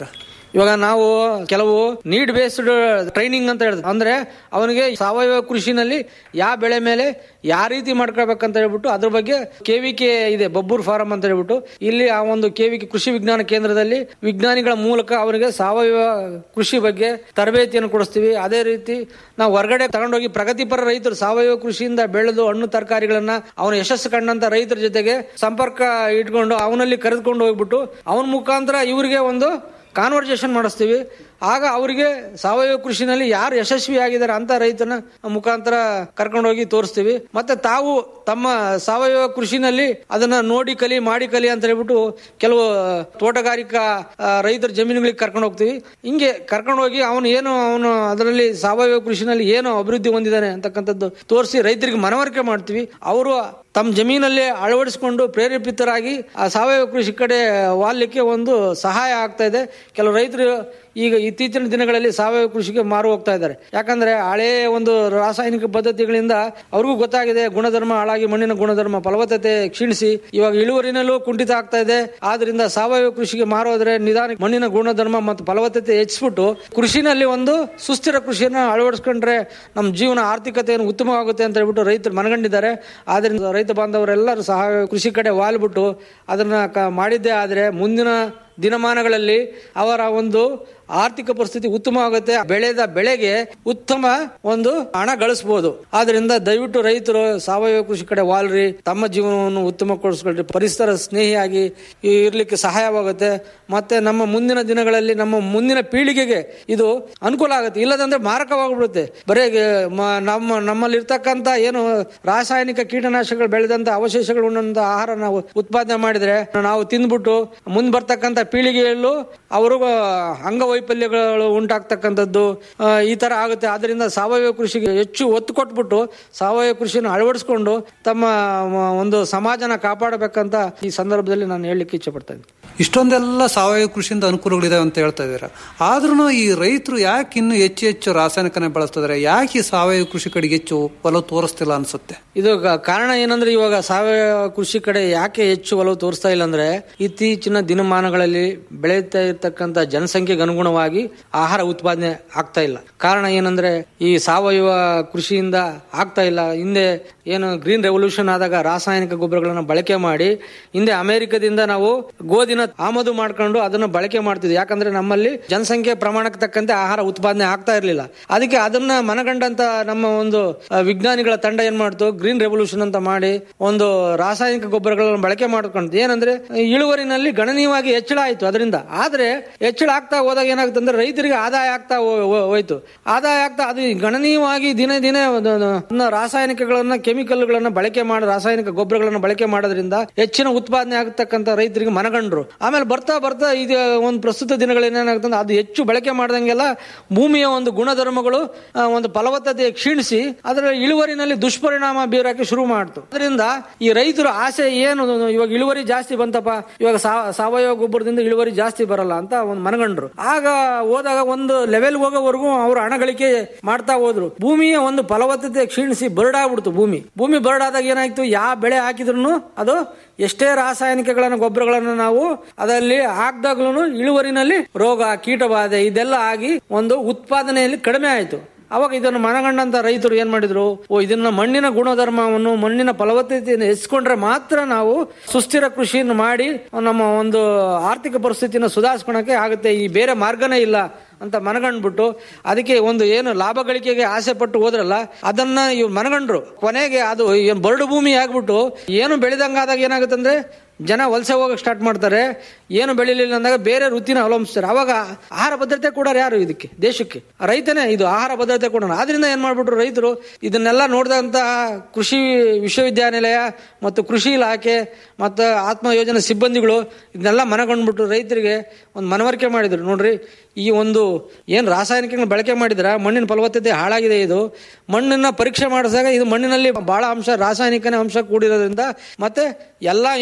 ಇವಾಗ ನಾವು ಕೆಲವು ನೀಡ್ ಬೇಸ್ಡ್ ಟ್ರೈನಿಂಗ್ ಅಂತ ಹೇಳಿದ್ರು ಅಂದ್ರೆ ಅವನಿಗೆ ಸಾವಯವ ಕೃಷಿನಲ್ಲಿ ಯಾವ ಬೆಳೆ ಮೇಲೆ ಯಾವ ರೀತಿ ಮಾಡ್ಕೊಳ್ಬೇಕಂತ ಹೇಳ್ಬಿಟ್ಟು ಅದ್ರ ಬಗ್ಗೆ ಕೆವಿಕೆ ಇದೆ ಬಬ್ಬೂರ್ ಫಾರಂ ಅಂತ ಹೇಳ್ಬಿಟ್ಟು ಇಲ್ಲಿ ಆ ಒಂದು ಕೆವಿಕೆ ಕೃಷಿ ವಿಜ್ಞಾನ ಕೇಂದ್ರದಲ್ಲಿ ವಿಜ್ಞಾನಿಗಳ ಮೂಲಕ ಅವರಿಗೆ ಸಾವಯವ ಕೃಷಿ ಬಗ್ಗೆ ತರಬೇತಿಯನ್ನು ಕೊಡಿಸ್ತೀವಿ ಅದೇ ರೀತಿ ನಾವು ಹೊರಗಡೆ ತಗೊಂಡೋಗಿ ಪ್ರಗತಿಪರ ರೈತರು ಸಾವಯವ ಕೃಷಿಯಿಂದ ಬೆಳೆದು ಹಣ್ಣು ತರಕಾರಿಗಳನ್ನ ಅವನ ಯಶಸ್ಸು ಕಂಡಂತ ರೈತರ ಜೊತೆಗೆ ಸಂಪರ್ಕ ಇಟ್ಕೊಂಡು ಅವನಲ್ಲಿ ಕರೆದುಕೊಂಡು ಹೋಗ್ಬಿಟ್ಟು ಅವನ ಮುಖಾಂತರ ಇವರಿಗೆ ಒಂದು ಕಾನ್ವರ್ಸೇಷನ್ ಮಾಡಿಸ್ತೀವಿ ಆಗ ಅವರಿಗೆ ಸಾವಯವ ಕೃಷಿನಲ್ಲಿ ಯಾರು ಯಶಸ್ವಿ ಆಗಿದ್ದಾರೆ ಅಂತ ರೈತನ ಮುಖಾಂತರ ಕರ್ಕೊಂಡೋಗಿ ತೋರಿಸ್ತೀವಿ ಮತ್ತೆ ತಾವು ತಮ್ಮ ಸಾವಯವ ಕೃಷಿನಲ್ಲಿ ಅದನ್ನ ನೋಡಿ ಕಲಿ ಮಾಡಿ ಕಲಿ ಅಂತ ಹೇಳ್ಬಿಟ್ಟು ಕೆಲವು ತೋಟಗಾರಿಕಾ ಆ, ರೈತರ ಜಮೀನುಗಳಿಗೆ ಕರ್ಕೊಂಡು ಹೋಗ್ತೀವಿ ಹಿಂಗೆ ಕರ್ಕೊಂಡು ಹೋಗಿ ಅವನು ಏನು ಅವನು ಅದರಲ್ಲಿ ಸಾವಯವ ಕೃಷಿನಲ್ಲಿ ಏನು ಅಭಿವೃದ್ಧಿ ಹೊಂದಿದ್ದಾನೆ ಅಂತಕ್ಕಂಥದ್ದು ತೋರಿಸಿ ರೈತರಿಗೆ ಮನವರಿಕೆ ಮಾಡ್ತೀವಿ ಅವರು ತಮ್ಮ ಜಮೀನಲ್ಲಿ ಅಳವಡಿಸಿಕೊಂಡು ಪ್ರೇರೇಪಿತರಾಗಿ ಆ ಸಾವಯವ ಕೃಷಿ ಕಡೆ ವಾಲಿಕ್ಕೆ ಒಂದು ಸಹಾಯ ಆಗ್ತಾ ಇದೆ ಕೆಲವು ರೈತರು ಈಗ ಇತ್ತೀಚಿನ ದಿನಗಳಲ್ಲಿ ಸಾವಯವ ಕೃಷಿಗೆ ಮಾರು ಹೋಗ್ತಾ ಇದ್ದಾರೆ ಯಾಕಂದ್ರೆ ಹಳೇ ಒಂದು ರಾಸಾಯನಿಕ ಪದ್ಧತಿಗಳಿಂದ ಅವ್ರಿಗೂ ಗೊತ್ತಾಗಿದೆ ಗುಣಧರ್ಮ ಹಾಳಾಗಿ ಮಣ್ಣಿನ ಗುಣಧರ್ಮ ಫಲವತ್ತತೆ ಕ್ಷೀಣಿಸಿ ಇವಾಗ ಇಳುವರಿನಲ್ಲೂ ಕುಂಠಿತ ಆಗ್ತಾ ಇದೆ ಆದ್ರಿಂದ ಸಾವಯವ ಕೃಷಿಗೆ ಮಾರೋದ್ರೆ ನಿಧಾನ ಮಣ್ಣಿನ ಗುಣಧರ್ಮ ಮತ್ತು ಫಲವತ್ತತೆ ಹೆಚ್ಚಿಸ್ಬಿಟ್ಟು ಕೃಷಿನಲ್ಲಿ ಒಂದು ಸುಸ್ಥಿರ ಕೃಷಿಯನ್ನ ಅಳವಡಿಸ್ಕೊಂಡ್ರೆ ನಮ್ಮ ಜೀವನ ಆರ್ಥಿಕತೆಯನ್ನು ಉತ್ತಮವಾಗುತ್ತೆ ಅಂತ ಹೇಳ್ಬಿಟ್ಟು ರೈತರು ಮನಗಂಡಿದ್ದಾರೆ ಆದ್ರಿಂದ ರೈತ ಬಾಂಧವರೆಲ್ಲರೂ ಸಾವಯವ ಕೃಷಿ ಕಡೆ ವಾಲ್ಬಿಟ್ಟು ಅದನ್ನ ಕ- ಮಾಡಿದ್ದೇ ಆದ್ರೆ ಮುಂದಿನ ದಿನಮಾನಗಳಲ್ಲಿ ಅವರ ಒಂದು ಆರ್ಥಿಕ ಪರಿಸ್ಥಿತಿ ಉತ್ತಮ ಆಗುತ್ತೆ ಬೆಳೆದ ಬೆಳೆಗೆ ಉತ್ತಮ ಒಂದು ಹಣ ಗಳಿಸಬಹುದು ಆದ್ರಿಂದ ದಯವಿಟ್ಟು ರೈತರು ಸಾವಯವ ಕೃಷಿ ಕಡೆ ವಾಲ್ರಿ ತಮ್ಮ ಜೀವನವನ್ನು ಉತ್ತಮಗೊಳಿಸ್ಕೊಳ್ರಿ ಪರಿಸರ ಸ್ನೇಹಿಯಾಗಿ ಇರ್ಲಿಕ್ಕೆ ಸಹಾಯವಾಗುತ್ತೆ ಮತ್ತೆ ನಮ್ಮ ಮುಂದಿನ ದಿನಗಳಲ್ಲಿ ನಮ್ಮ ಮುಂದಿನ ಪೀಳಿಗೆಗೆ ಇದು ಅನುಕೂಲ ಆಗುತ್ತೆ ಇಲ್ಲದಂದ್ರೆ ಮಾರಕವಾಗ್ಬಿಡುತ್ತೆ ಬರೇ ಮ- ನಮ್ಮ ನಮ್ಮಲ್ಲಿ ಇರ್ತಕ್ಕಂತ ಏನು ರಾಸಾಯನಿಕ ಕೀಟನಾಶಕಗಳು ಬೆಳೆದಂತ ಅವಶೇಷಗಳು ಉಣ್ಣಂತ ಆಹಾರ ನಾವು ಉತ್ಪಾದನೆ ಮಾಡಿದ್ರೆ ನಾವು ತಿಂದ್ಬಿಟ್ಟು ಮುಂದ್ ಬರ್ತಕ್ಕಂತ ಪೀಳಿಗೆಯಲ್ಲೂ ಅವರು ಅಂಗವೈಫಲ್ಯಗಳು ಉಂಟಾಗ್ತಕ್ಕಂಥದ್ದು ಆ, ಈ ತರ ಆಗುತ್ತೆ ಆದ್ರಿಂದ ಸಾವಯವ ಕೃಷಿಗೆ ಹೆಚ್ಚು ಒತ್ತು ಕೊಟ್ಬಿಟ್ಟು ಸಾವಯವ ಕೃಷಿಯನ್ನು ಅಳವಡಿಸ್ಕೊಂಡು ತಮ್ಮ ಮ- ಒಂದು ಸಮಾಜನ ಕಾಪಾಡಬೇಕಂತ ಈ ಸಂದರ್ಭದಲ್ಲಿ ನಾನು ಹೇಳಲಿಕ್ಕೆ ಇಚ್ಛೆ ಪಡ್ತಾ ಇದ್ದೀನಿ ಇಷ್ಟೊಂದೆಲ್ಲ ಸಾವಯವ ಕೃಷಿಯಿಂದ ಅನುಕೂಲಗಳಿದಾವೆ ಅಂತ ಹೇಳ್ತಾ ಇದ್ದೀರಾ ಆದ್ರೂ ಈ ರೈತರು ಯಾಕೆ ಇನ್ನು ಹೆಚ್ಚು ಹೆಚ್ಚು ರಾಸಾಯನಿಕನೇ ಬಳಸ್ತಿದ್ದಾರೆ ಯಾಕೆ ಈ ಸಾವಯವ ಕೃಷಿ ಕಡೆಗೆ ಹೆಚ್ಚು ಒಲವು ತೋರಿಸ್ತಿಲ್ಲ ಅನ್ಸುತ್ತೆ ಇದು ಗ- ಕಾರಣ ಏನಂದ್ರೆ ಇವಾಗ ಸಾವಯವ ಕೃಷಿ ಕಡೆ ಯಾಕೆ ಹೆಚ್ಚು ಒಲವು ತೋರಿಸ್ತಾ ಇಲ್ಲ ಅಂದ್ರೆ ಇತ್ತೀಚಿನ ದಿನಮಾನಗಳಲ್ಲಿ ಬೆಳೆಯುತ್ತಾ ಇರ್ತಕ್ಕಂಥ ಜನಸಂಖ್ಯೆಗೆ ಅನುಗುಣವಾಗಿ ಆಹಾರ ಉತ್ಪಾದನೆ ಆಗ್ತಾ ಇಲ್ಲ ಕಾರಣ ಏನಂದ್ರೆ ಈ ಸಾವಯವ ಕೃಷಿಯಿಂದ ಆಗ್ತಾ ಇಲ್ಲ ಹಿಂದೆ ಏನು ಗ್ರೀನ್ ರೆವಲ್ಯೂಷನ್ ಆದಾಗ ರಾಸಾಯನಿಕ ಗೊಬ್ಬರಗಳನ್ನ ಬಳಕೆ ಮಾಡಿ ಹಿಂದೆ ಅಮೆರಿಕದಿಂದ ನಾವು ಗೋಧಿನ ಆಮದು ಮಾಡ್ಕೊಂಡು ಅದನ್ನ ಬಳಕೆ ಮಾಡ್ತಿದ್ವಿ ಯಾಕಂದ್ರೆ ನಮ್ಮಲ್ಲಿ ಜನಸಂಖ್ಯೆ ಪ್ರಮಾಣಕ್ಕೆ ತಕ್ಕಂತೆ ಆಹಾರ ಉತ್ಪಾದನೆ ಆಗ್ತಾ ಇರಲಿಲ್ಲ ಅದಕ್ಕೆ ಅದನ್ನ ಮನಗಂಡಂತ ನಮ್ಮ ಒಂದು ಆ, ವಿಜ್ಞಾನಿಗಳ ತಂಡ ಏನ್ ಮಾಡ್ತು ಗ್ರೀನ್ ರೆವಲ್ಯೂಷನ್ ಅಂತ ಮಾಡಿ ಒಂದು ರಾಸಾಯನಿಕ ಗೊಬ್ಬರಗಳನ್ನು ಬಳಕೆ ಮಾಡ್ಕೊಂಡು ಏನಂದ್ರೆ ಇಳುವರಿನಲ್ಲಿ ಗಣನೀಯವಾಗಿ ಹೆಚ್ಚಳ ಆಯ್ತು ಅದರಿಂದ ಆದ್ರೆ ಹೆಚ್ಚಳ ಆಗ್ತಾ ಹೋದಾಗ ಏನಾಗುತ್ತೆ ಅಂದ್ರೆ ರೈತರಿಗೆ ಆದಾಯ ಆಗ್ತಾ ಹೋ- ಹೋ- ಹೋಯ್ತು ಆದಾಯ ಆಗ್ತಾ ಅದು ಗಣನೀಯವಾಗಿ ದಿನೇ ದಿನೇ ಒಂದು- ಒಂದು ರಾಸಾಯನಿಕಗಳನ್ನ ಕೆಮಿಕಲ್ಗಳನ್ನ ಬಳಕೆ ಮಾಡಿ ರಾಸಾಯನಿಕ ಗೊಬ್ಬರಗಳನ್ನ ಬಳಕೆ ಮಾಡೋದ್ರಿಂದ ಹೆಚ್ಚಿನ ಉತ್ಪಾದನೆ ಆಗತಕ್ಕಂತ ರೈತರಿಗೆ ಮನಗಂಡ್ರು ಆಮೇಲೆ ಬರ್ತಾ ಬರ್ತಾ ಇದು ಒಂದು ಪ್ರಸ್ತುತ ದಿನಗಳಲ್ಲಿ ಏನಾಗುತ್ತೆ ಅಂದ್ರೆ ಅದು ಹೆಚ್ಚು ಬಳಕೆ ಮಾಡ್ದಂಗೆಲ್ಲ ಭೂಮಿಯ ಒಂದು ಗುಣಧರ್ಮಗಳು ಆ, ಒಂದು ಫಲವತ್ತತೆ ಕ್ಷೀಣಿಸಿ ಅದರ ಇಳುವರಿನಲ್ಲಿ ದುಷ್ಪರಿಣಾಮ ಬೀರಕ್ಕೆ ಶುರು ಮಾಡ್ತು ಅದರಿಂದ ಈ ರೈತರು ಆಸೆ ಏನು ಇವಾಗ ಇಳುವರಿ ಜಾಸ್ತಿ ಬಂತಪ್ಪ ಇವಾಗ ಸಾ- ಸಾವಯವ ಗೊಬ್ಬರದಿಂದ ಇಳುವರಿ ಜಾಸ್ತಿ ಬರಲ್ಲ ಅಂತ ಒಂದು ಮನಗಂಡ್ರು ಆಗ ಹೋದಾಗ ಒಂದು ಲೆವೆಲ್ ಹೋಗೋವರೆಗೂ ಅವರು ಹಣ ಗಳಿಕೆ ಮಾಡ್ತಾ ಹೋದ್ರು ಭೂಮಿಯ ಒಂದು ಫಲವತ್ತತೆ ಕ್ಷೀಣಿಸಿ ಬರಡಾಗ್ಬಿಡ್ತು ಭೂಮಿ ಭೂಮಿ ಬರಡಾದಾಗ ಏನಾಯ್ತು ಯಾವ ಬೆಳೆ ಹಾಕಿದ್ರು ಅದು ಎಷ್ಟೇ ರಾಸಾಯನಿಕಗಳನ್ನ ಗೊಬ್ಬರಗಳನ್ನ ನಾವು ಅದರಲ್ಲಿ ಹಾಕ್ದಾಗ್ಲೂ ಇಳುವರಿನಲ್ಲಿ ರೋಗ ಕೀಟಬಾಧೆ ಇದೆಲ್ಲ ಆಗಿ ಒಂದು ಉತ್ಪಾದನೆಯಲ್ಲಿ ಕಡಿಮೆ ಆಯ್ತು ಅವಾಗ ಇದನ್ನು ಮನಗಂಡಂತ ರೈತರು ಏನ್ ಮಾಡಿದ್ರು ಓ ಇದನ್ನ ಮಣ್ಣಿನ ಗುಣಧರ್ಮವನ್ನು ಮಣ್ಣಿನ ಫಲವತ್ತತೆಯನ್ನು ಹೆಚ್ಚಿಕೊಂಡ್ರೆ ಮಾತ್ರ ನಾವು ಸುಸ್ಥಿರ ಕೃಷಿಯನ್ನು ಮಾಡಿ ನಮ್ಮ ಒಂದು ಆರ್ಥಿಕ ಪರಿಸ್ಥಿತಿನ ಸುಧಾರಿಸ್ಕೊಳಕ್ಕೆ ಆಗುತ್ತೆ ಈ ಬೇರೆ ಮಾರ್ಗನೇ ಇಲ್ಲ ಅಂತ ಮನಗಂಡ್ಬಿಟ್ಟು ಅದಕ್ಕೆ ಒಂದು ಏನು ಲಾಭ ಗಳಿಕೆಗೆ ಆಸೆ ಪಟ್ಟು ಹೋದ್ರಲ್ಲ ಅದನ್ನ ಇವ್ ಮನಗಂಡ್ರು ಕೊನೆಗೆ ಅದು ಏನ್ ಬರಡು ಭೂಮಿ ಆಗ್ಬಿಟ್ಟು ಏನು ಬೆಳೆದಂಗಾದಾಗ ಏನಾಗುತ್ತೆ ಅಂದ್ರೆ ಜನ ವಲಸೆ ಹೋಗಕ್ಕೆ ಸ್ಟಾರ್ಟ್ ಮಾಡ್ತಾರೆ ಏನು ಬೆಳಿಲಿಲ್ಲ ಅಂದಾಗ ಬೇರೆ ವೃತ್ತಿನ ಅವಲಂಬಿಸ್ತಾರೆ ಅವಾಗ ಆಹಾರ ಭದ್ರತೆ ಕೊಡೋರು ಯಾರು ಇದಕ್ಕೆ ದೇಶಕ್ಕೆ ರೈತನೇ ಇದು ಆಹಾರ ಭದ್ರತೆ ಕೊಡೋಣ ಆದ್ರಿಂದ ಏನ್ ಮಾಡ್ಬಿಟ್ರು ರೈತರು ಇದನ್ನೆಲ್ಲ ನೋಡಿದಂತಹ ಕೃಷಿ ವಿಶ್ವವಿದ್ಯಾನಿಲಯ ಮತ್ತು ಕೃಷಿ ಇಲಾಖೆ ಮತ್ತು ಆತ್ಮ ಯೋಜನೆ ಸಿಬ್ಬಂದಿಗಳು ಇದನ್ನೆಲ್ಲ ಮನಗೊಂಡ್ಬಿಟ್ಟು ರೈತರಿಗೆ ಒಂದು ಮನವರಿಕೆ ಮಾಡಿದ್ರು ನೋಡ್ರಿ ಈ ಒಂದು ಏನು ರಾಸಾಯನಿಕಗಳನ್ನ ಬಳಕೆ ಮಾಡಿದ್ರ ಮಣ್ಣಿನ ಫಲವತ್ತತೆ ಹಾಳಾಗಿದೆ ಇದು ಮಣ್ಣನ್ನ ಪರೀಕ್ಷೆ ಮಾಡಿಸಿದಾಗ ಇದು ಮಣ್ಣಿನಲ್ಲಿ ಬಹಳ ಅಂಶ ರಾಸಾಯನಿಕನೇ ಅಂಶ ಕೂಡಿರೋದ್ರಿಂದ ಮತ್ತೆ ಎಲ್ಲ ಏನು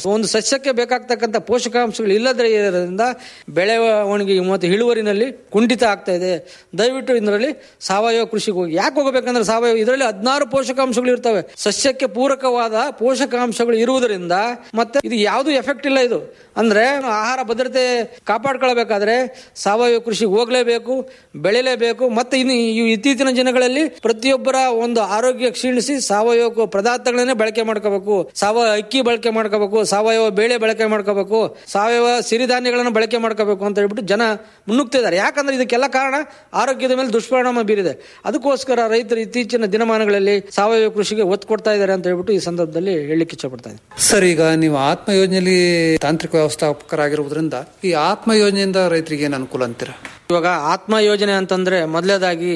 ಒಂದು ಸಸ್ಯಕ್ಕೆ ಬೇಕಾಗ್ತಕ್ಕಂಥ ಪೋಷಕಾಂಶಗಳು ಇಲ್ಲದೇ ಇರೋದ್ರಿಂದ ಬೆಳವಣಿಗೆ ಮತ್ತು ಇಳುವರಿನಲ್ಲಿ ಕುಂಠಿತ ಆಗ್ತಾ ಇದೆ ದಯವಿಟ್ಟು ಇದರಲ್ಲಿ ಸಾವಯವ ಕೃಷಿಗೆ ಹೋಗಿ ಯಾಕೆ ಹೋಗಬೇಕಂದ್ರೆ ಸಾವಯವ ಇದರಲ್ಲಿ ಹದಿನಾರು ಪೋಷಕಾಂಶಗಳು ಇರ್ತವೆ ಸಸ್ಯಕ್ಕೆ ಪೂರಕವಾದ ಪೋಷಕಾಂಶಗಳು ಇರುವುದರಿಂದ ಮತ್ತೆ ಇದು ಯಾವುದು ಎಫೆಕ್ಟ್ ಇಲ್ಲ ಇದು ಅಂದ್ರೆ ಆಹಾರ ಭದ್ರತೆ ಕಾಪಾಡ್ಕೊಳ್ಬೇಕಾದ್ರೆ ಸಾವಯವ ಕೃಷಿಗೆ ಹೋಗ್ಲೇಬೇಕು ಬೆಳಿಲೇಬೇಕು ಮತ್ತೆ ಇನ್ನು ಈ ಇತ್ತೀಚಿನ ದಿನಗಳಲ್ಲಿ ಪ್ರತಿಯೊಬ್ಬರ ಒಂದು ಆರೋಗ್ಯ ಕ್ಷೀಣಿಸಿ ಸಾವಯವ ಪದಾರ್ಥಗಳನ್ನೇ ಬಳಕೆ ಮಾಡ್ಕೋಬೇಕು ಸಾವಯವ ಅಕ್ಕಿ ಬಳಕೆ ಮಾಡ್ಕೋಬೇಕು ಸಾವಯವ ಬೇಳೆ ಬಳಕೆ ಮಾಡ್ಕೋಬೇಕು ಸಾವಯವ ಸಿರಿಧಾನ್ಯಗಳನ್ನು ಬಳಕೆ ಮಾಡ್ಕೋಬೇಕು ಅಂತ ಹೇಳ್ಬಿಟ್ಟು ಜನ ಮುನ್ನುಗ್ತಿದ್ದಾರೆ ಯಾಕಂದ್ರೆ ಇದಕ್ಕೆಲ್ಲ ಕಾರಣ ಆರೋಗ್ಯದ ಮೇಲೆ ದುಷ್ಪರಿಣಾಮ ಬೀರಿದೆ ಅದಕ್ಕೋಸ್ಕರ ರೈತರು ಇತ್ತೀಚಿನ ದಿನಮಾನಗಳಲ್ಲಿ ಸಾವಯವ ಕೃಷಿಗೆ ಒತ್ತು ಕೊಡ್ತಾ ಇದ್ದಾರೆ ಅಂತ ಹೇಳ್ಬಿಟ್ಟು ಈ ಸಂದರ್ಭದಲ್ಲಿ ಹೇಳಲಿಕ್ಕೆ ಇಷ್ಟಪಡ್ತಾ ಇದ್ದೀನಿ ಸರ್ ಈಗ ನೀವು ಆತ್ಮ ಯೋಜನೆಯಲ್ಲಿ ತಾಂತ್ರಿಕ ವ್ಯವಸ್ಥಾಪಕರಾಗಿರುವುದರಿಂದ ಈ ಆತ್ಮ ಯೋಜನೆಯಿಂದ ರೈತರಿಗೆ ಏನು ಅನುಕೂಲ ಅಂತೀರಾ ಇವಾಗ ಆತ್ಮ ಯೋಜನೆ ಅಂತಂದ್ರೆ ಮೊದಲೇದಾಗಿ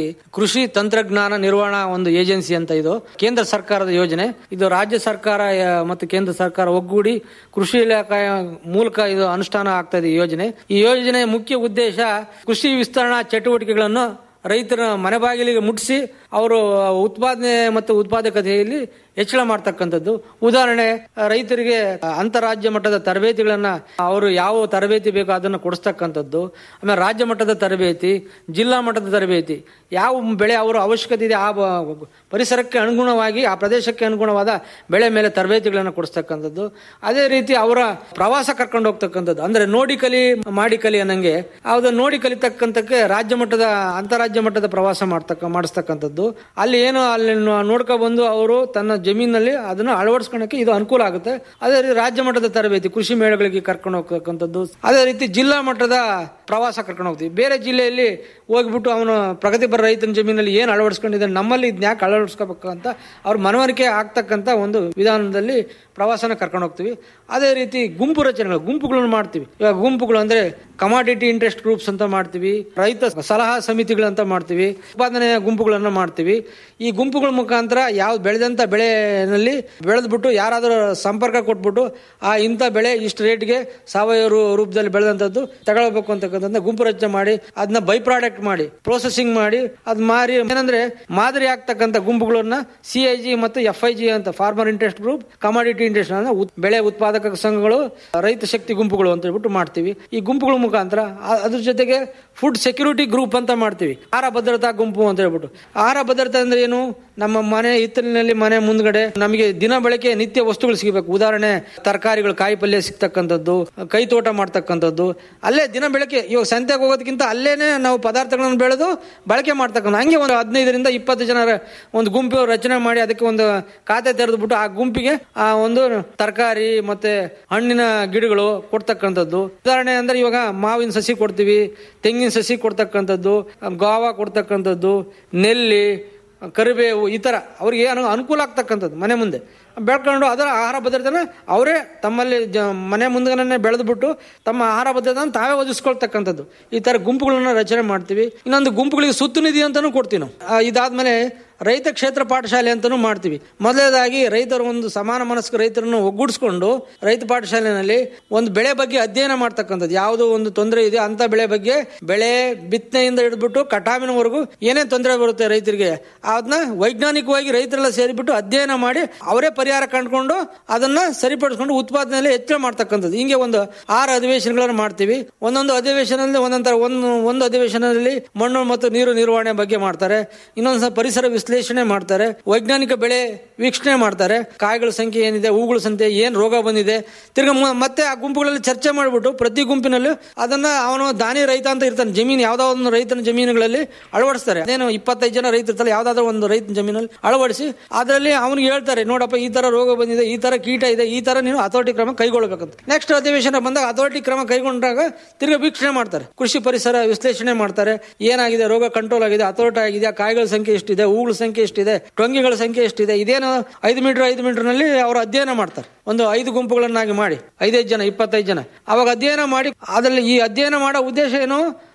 ಕೃಷಿ ತಂತ್ರಜ್ಞಾನ ನಿರ್ವಹಣಾ ಒಂದು ಏಜೆನ್ಸಿ ಅಂತ ಇದು ಕೇಂದ್ರ ಸರ್ಕಾರದ ಯೋಜನೆ ಇದು ರಾಜ್ಯ ಸರ್ಕಾರ ಆ, ಮತ್ತು ಕೇಂದ್ರ ಸರ್ಕಾರ ಒಗ್ಗೂಡಿ ಕೃಷಿ ಇಲಾಖೆಯ ಮೂಲಕ ಇದು ಅನುಷ್ಠಾನ ಆಗ್ತಾ ಇದೆ ಈ ಯೋಜನೆ ಈ ಯೋಜನೆಯ ಮುಖ್ಯ ಉದ್ದೇಶ ಕೃಷಿ ವಿಸ್ತರಣಾ ಚಟುವಟಿಕೆಗಳನ್ನು ರೈತರ ಮನೆ ಬಾಗಿಲಿಗೆ ಮುಟ್ಟಿಸಿ ಅವರು ಉತ್ಪಾದನೆ ಮತ್ತು ಉತ್ಪಾದಕತೆಯಲ್ಲಿ ಹೆಚ್ಚಳ ಮಾಡ್ತಕ್ಕಂಥದ್ದು ಉದಾಹರಣೆ ರೈತರಿಗೆ ಅಂತಾರಾಜ್ಯ ಮಟ್ಟದ ತರಬೇತಿಗಳನ್ನ ಅವರು ಯಾವ ತರಬೇತಿ ಬೇಕೋ ಅದನ್ನು ಕೊಡಿಸ್ತಕ್ಕಂಥದ್ದು ಆಮೇಲೆ ರಾಜ್ಯ ಮಟ್ಟದ ತರಬೇತಿ ಜಿಲ್ಲಾ ಮಟ್ಟದ ತರಬೇತಿ ಯಾವ ಬೆಳೆ ಅವರ ಅವಶ್ಯಕತೆ ಇದೆ ಆ ಬ- ಪರಿಸರಕ್ಕೆ ಅನುಗುಣವಾಗಿ ಆ ಪ್ರದೇಶಕ್ಕೆ ಅನುಗುಣವಾದ ಬೆಳೆ ಮೇಲೆ ತರಬೇತಿಗಳನ್ನು ಕೊಡಿಸ್ತಕ್ಕಂಥದ್ದು ಅದೇ ರೀತಿ ಅವರ ಪ್ರವಾಸ ಕರ್ಕೊಂಡು ಹೋಗ್ತಕ್ಕಂಥದ್ದು ಅಂದ್ರೆ ನೋಡಿ ಕಲಿ ಮಾಡಿ ಕಲಿ ಅನ್ನಂಗೆ ಅದು ನೋಡಿ ಕಲಿತಕ್ಕಂತಕ್ಕೆ ರಾಜ್ಯ ಮಟ್ಟದ ಅಂತಾರಾಜ್ಯ ಮಟ್ಟದ ಪ್ರವಾಸ ಮಾಡ್ತಕ್ಕ ಮಾಡಿಸ್ತಕ್ಕಂಥದ್ದು ಅಲ್ಲಿ ಏನು ಅಲ್ಲಿ ನೋಡ್ಕೊ ಬಂದು ಅವರು ತನ್ನ ಜಮೀನಲ್ಲಿ ಅದನ್ನು ಅಳವಡಿಸ್ಕೊಳಕ್ಕೆ ಇದು ಅನುಕೂಲ ಆಗುತ್ತೆ ಅದೇ ರೀತಿ ರಾಜ್ಯ ಮಟ್ಟದ ತರಬೇತಿ ಕೃಷಿ ಮೇಳಗಳಿಗೆ ಕರ್ಕೊಂಡು ಹೋಗ್ತಕ್ಕಂಥದ್ದು ಅದೇ ರೀತಿ ಜಿಲ್ಲಾ ಮಟ್ಟದ ಪ್ರವಾಸ ಕರ್ಕೊಂಡು ಹೋಗ್ತೀವಿ ಬೇರೆ ಜಿಲ್ಲೆಯಲ್ಲಿ ಹೋಗ್ಬಿಟ್ಟು ಅವನು ಪ್ರಗತಿಪರ ರೈತನ ಜಮೀನಲ್ಲಿ ಏನು ಅಳವಡಿಸ್ಕೊಂಡಿದ್ದಾನೆ ನಮ್ಮಲ್ಲಿ ಇದನ್ನ ಯಾಕೆ ಅಳವಡಿಸ್ಕೋಬೇಕು ಅಂತ ಅವ್ರ ಮನವರಿಕೆ ಆಗ್ತಕ್ಕಂಥ ಒಂದು ವಿಧಾನದಲ್ಲಿ ಪ್ರವಾಸನ ಕರ್ಕೊಂಡು ಹೋಗ್ತೀವಿ ಅದೇ ರೀತಿ ಗುಂಪು ರಚನೆಗಳು ಗುಂಪುಗಳನ್ನು ಮಾಡ್ತೀವಿ ಇವಾಗ ಗುಂಪುಗಳು ಅಂದ್ರೆ ಕಮಾಡಿಟಿ ಇಂಟ್ರೆಸ್ಟ್ ಗ್ರೂಪ್ಸ್ ಅಂತ ಮಾಡ್ತೀವಿ ರೈತ ಸಲಹಾ ಸಮಿತಿಗಳಂತ ಮಾಡ್ತೀವಿ ಉತ್ಪಾದನೆ ಗುಂಪುಗಳನ್ನು ಮಾಡ್ತೀವಿ ಈ ಗುಂಪುಗಳ ಮುಖಾಂತರ ಯಾವ ಬೆಳೆದಂತ ಬೆಳೆನಲ್ಲಿ ಬೆಳೆದ್ಬಿಟ್ಟು ಯಾರಾದರೂ ಸಂಪರ್ಕ ಕೊಟ್ಬಿಟ್ಟು ಆ ಇಂಥ ಬೆಳೆ ಇಷ್ಟು ರೇಟ್ಗೆ ಸಾವಯವ ರೂ- ರೂಪದಲ್ಲಿ ಬೆಳೆದಂಥದ್ದು ತಗೊಳ್ಬೇಕು ಅಂತಕ್ಕಂಥ ಗುಂಪು ರಚನೆ ಮಾಡಿ ಅದನ್ನ ಬೈ ಪ್ರಾಡಕ್ಟ್ ಮಾಡಿ ಪ್ರೊಸೆಸಿಂಗ್ ಮಾಡಿ ಅದ್ ಮಾರಿ ಏನಂದ್ರೆ ಮಾದರಿ ಆಗ್ತಕ್ಕಂಥ ಗುಂಪುಗಳನ್ನ ಸಿ ಐ ಜಿ ಮತ್ತು ಎಫ್ ಐ ಜಿ ಅಂತ farmer interest group commodity interest ಅಂದ್ರೆ ಉತ್- ಬೆಳೆ ಉತ್ಪಾದಕ ಸಂಘಗಳು ರೈತ ಶಕ್ತಿ ಗುಂಪುಗಳು ಅಂತ ಹೇಳ್ಬಿಟ್ಟು ಮಾಡ್ತೀವಿ ಈ ಗುಂಪುಗಳ ಮುಖಾಂತರ ಆ- ಅದ್ರ ಜೊತೆಗೆ ಫುಡ್ ಸೆಕ್ಯೂರಿಟಿ ಗ್ರೂಪ್ ಅಂತ ಮಾಡ್ತೀವಿ ಆಹಾರ ಭದ್ರತಾ ಗುಂಪು ಅಂತ ಹೇಳ್ಬಿಟ್ಟು ಆಹಾರ ಭದ್ರತೆ ಅಂದ್ರೆ ಏನು ನಮ್ಮ ಮನೆ ಹಿತ್ತಲಿನಲ್ಲಿ ಮನೆ ಮುಂದ್ಗಡೆ ನಮಗೆ ದಿನ ಬಳಕೆ ನಿತ್ಯ ವಸ್ತುಗಳು ಸಿಗಬೇಕು ಉದಾಹರಣೆ ತರಕಾರಿಗಳು ಕಾಯಿ ಪಲ್ಯ ಸಿಗ್ತಕ್ಕಂಥದ್ದು ಕೈ ತೋಟ ಮಾಡ್ತಕ್ಕಂಥದ್ದು ಅಲ್ಲೇ ದಿನ ಬೆಳಕೆ ಇವಾಗ ಸಂತೆಗೆ ಹೋಗೋದಕ್ಕಿಂತ ಅಲ್ಲೇನೆ ನಾವು ಪದಾರ್ಥಗಳನ್ನು ಬೆಳೆದು ಬಳಕೆ ಮಾಡ್ತಕ್ಕಂಥ ಹಂಗೆ ಒಂದು ಹದಿನೈದರಿಂದ ಇಪ್ಪತ್ತು ಜನರ ಒಂದು ಗುಂಪು ರಚನೆ ಮಾಡಿ ಅದಕ್ಕೆ ಒಂದು ಖಾತೆ ತೆರೆದ್ಬಿಟ್ಟು ಆ ಗುಂಪಿಗೆ ಆ ಒಂದು ತರಕಾರಿ ಮತ್ತೆ ಹಣ್ಣಿನ ಗಿಡಗಳು ಕೊಡ್ತಕ್ಕಂಥದ್ದು ಉದಾಹರಣೆ ಅಂದ್ರೆ ಇವಾಗ ಮಾವಿನ ಸಸಿ ಕೊಡ್ತೀವಿ ತೆಂಗಿನ ಸಸಿ ಕೊಡ್ತಕ್ಕಂಥದ್ದು ಗಾವ ಕೊಡ್ತಕ್ಕಂಥದ್ದು ನೆಲ್ಲಿ ಕರಿಬೇವು ಈ ತರ ಅವ್ರಿಗೆ ಅನು ಅನುಕೂಲ ಆಗ್ತಕ್ಕಂಥದ್ದು ಮನೆ ಮುಂದೆ ಬೆಳ್ಕೊಂಡು ಅದರ ಆಹಾರ ಭದ್ರತೆನ ಅವರೇ ತಮ್ಮಲ್ಲಿ ಜ ಮನೆ ಮುಂದೆನೇ ಬೆಳೆದ್ಬಿಟ್ಟು ತಮ್ಮ ಆಹಾರ ಭದ್ರತೆನ ತಾವೇ ಒದಗಿಸ್ಕೊಳ್ತಕ್ಕಂಥದ್ದು ಈ ತರ ಗುಂಪುಗಳನ್ನ ರಚನೆ ಮಾಡ್ತೀವಿ ಇನ್ನೊಂದು ಗುಂಪುಗಳಿಗೆ ಸುತ್ತು ನಿಧಿ ಅಂತಾನು ಕೊಡ್ತೀವಿ ನಾವು ಆ, ಇದಾದ್ಮೇಲೆ ರೈತ ಕ್ಷೇತ್ರ ಪಾಠಶಾಲೆ ಅಂತಾನು ಮಾಡ್ತೀವಿ ಮೊದಲನೇದಾಗಿ ರೈತರು ಒಂದು ಸಮಾನ ಮನಸ್ಕ ರೈತರನ್ನು ಒಗ್ಗೂಡಿಸ್ಕೊಂಡು ರೈತ ಪಾಠಶಾಲೆನಲ್ಲಿ ಒಂದು ಬೆಳೆ ಬಗ್ಗೆ ಅಧ್ಯಯನ ಮಾಡ್ತಕ್ಕಂಥದ್ದು ಯಾವುದೋ ಒಂದು ತೊಂದರೆ ಇದೆ ಅಂತ ಬೆಳೆ ಬಗ್ಗೆ ಬೆಳೆ ಬಿತ್ತನೆಯಿಂದ ಹಿಡಿದ್ಬಿಟ್ಟು ಕಟಾವಿನವರೆಗೂ ಏನೇನ್ ತೊಂದರೆ ಬರುತ್ತೆ ರೈತರಿಗೆ ಅದನ್ನ ವೈಜ್ಞಾನಿಕವಾಗಿ ರೈತರೆಲ್ಲ ಸೇರಿಬಿಟ್ಟು ಅಧ್ಯಯನ ಮಾಡಿ ಅವರೇ ಪರಿಹಾರ ಕಂಡುಕೊಂಡು ಅದನ್ನ ಸರಿಪಡಿಸ್ಕೊಂಡು ಉತ್ಪಾದನೆಯಲ್ಲಿ ಹೆಚ್ಚಳ ಮಾಡ್ತಕ್ಕಂಥದ್ದು ಹಿಂಗೆ ಒಂದು ಆರು ಅಧಿವೇಶನಗಳನ್ನು ಮಾಡ್ತೀವಿ ಒಂದೊಂದು ಅಧಿವೇಶನದಲ್ಲಿ ಒಂದೊಂದು ಒಂದು ಒಂದು ಅಧಿವೇಶನದಲ್ಲಿ ಮಣ್ಣು ಮತ್ತು ನೀರು ನಿರ್ವಹಣೆ ಬಗ್ಗೆ ಮಾಡ್ತಾರೆ ಇನ್ನೊಂದು ಸಹ ಪರಿಸರ ವಿಶ್ಲೇಷಣೆ ಮಾಡ್ತಾರೆ ವೈಜ್ಞಾನಿಕ ಬೆಳೆ ವೀಕ್ಷಣೆ ಮಾಡ್ತಾರೆ ಕಾಯಿಗಳ ಸಂಖ್ಯೆ ಏನಿದೆ ಹೂಗಳ ಸಂಖ್ಯೆ ಏನ್ ರೋಗ ಬಂದಿದೆ ತಿರ್ಗಾ ಮ- ಮತ್ತೆ ಆ ಗುಂಪುಗಳಲ್ಲಿ ಚರ್ಚೆ ಮಾಡಿಬಿಟ್ಟು ಪ್ರತಿ ಗುಂಪಿನಲ್ಲೂ ಅದನ್ನ ಅವನು ದಾನಿ ರೈತ ಅಂತ ಇರ್ತಾನೆ ಜಮೀನು ಯಾವ್ದೋ ಒಂದು ರೈತನ ಜಮೀನುಗಳಲ್ಲಿ ಅಳವಡಿಸ್ತಾರೆ ಅದೇನು ಇಪ್ಪತ್ತೈದು ಜನ ರೈತ ಇರ್ತಾರೆ ಯಾವ್ದಾದ್ರು ಒಂದು ರೈತನ ಜಮೀನಲ್ಲಿ ಅಳವಡಿಸಿ ಅದರಲ್ಲಿ ಅವನಿಗೆ ಹೇಳ್ತಾರೆ ನೋಡಪ್ಪ ಈ ತರ ರೋಗ ಬಂದಿದೆ ಈ ತರ ಕೀಟ ಇದೆ ಈ ತರ ನೀನು ಅಥಾರಿಟಿ ಕ್ರಮ ಕೈಗೊಳ್ಳಬೇಕಂತ ನೆಕ್ಸ್ಟ್ ಅಧಿವೇಶನ ಬಂದಾಗ ಅಥಾರಿಟಿ ಕ್ರಮ ಕೈಗೊಂಡಾಗ ತಿರ್ಗಾ ವೀಕ್ಷಣೆ ಮಾಡ್ತಾರೆ ಕೃಷಿ ಪರಿಸರ ವಿಶ್ಲೇಷಣೆ ಮಾಡ್ತಾರೆ ಏನಾಗಿದೆ ರೋಗ ಕಂಟ್ರೋಲ್ ಆಗಿದೆ ಅಥಾರಿಟಿ ಆಗಿದೆ ಕಾಯಿಗಳ ಸಂಖ್ಯೆ ಎಷ್ಟಿದೆ ಹೂಗಳ ಸಂಖ್ಯೆ ಎಷ್ಟಿದೆ ಟೊಂಗಿಗಳ ಸಂಖ್ಯೆ ಎಷ್ಟಿದೆ ಇದೇನು ಐದು ಮೀಟರ್ ಐದು ಮೀಟರ್ ನಲ್ಲಿ ಅವರು ಅಧ್ಯಯನ ಮಾಡ್ತಾರೆ ಒಂದು ಐದು ಗುಂಪುಗಳನ್ನಾಗಿ ಮಾಡಿ ಐದೈದು ಜನ ಇಪ್ಪತ್ತೈದು ಜನ ಅವಾಗ ಅಧ್ಯಯನ ಮಾಡಿ ಅದರಲ್ಲಿ ಈ ಅಧ್ಯಯನ ಮಾಡೋ ಉದ್ದೇಶ ಏನು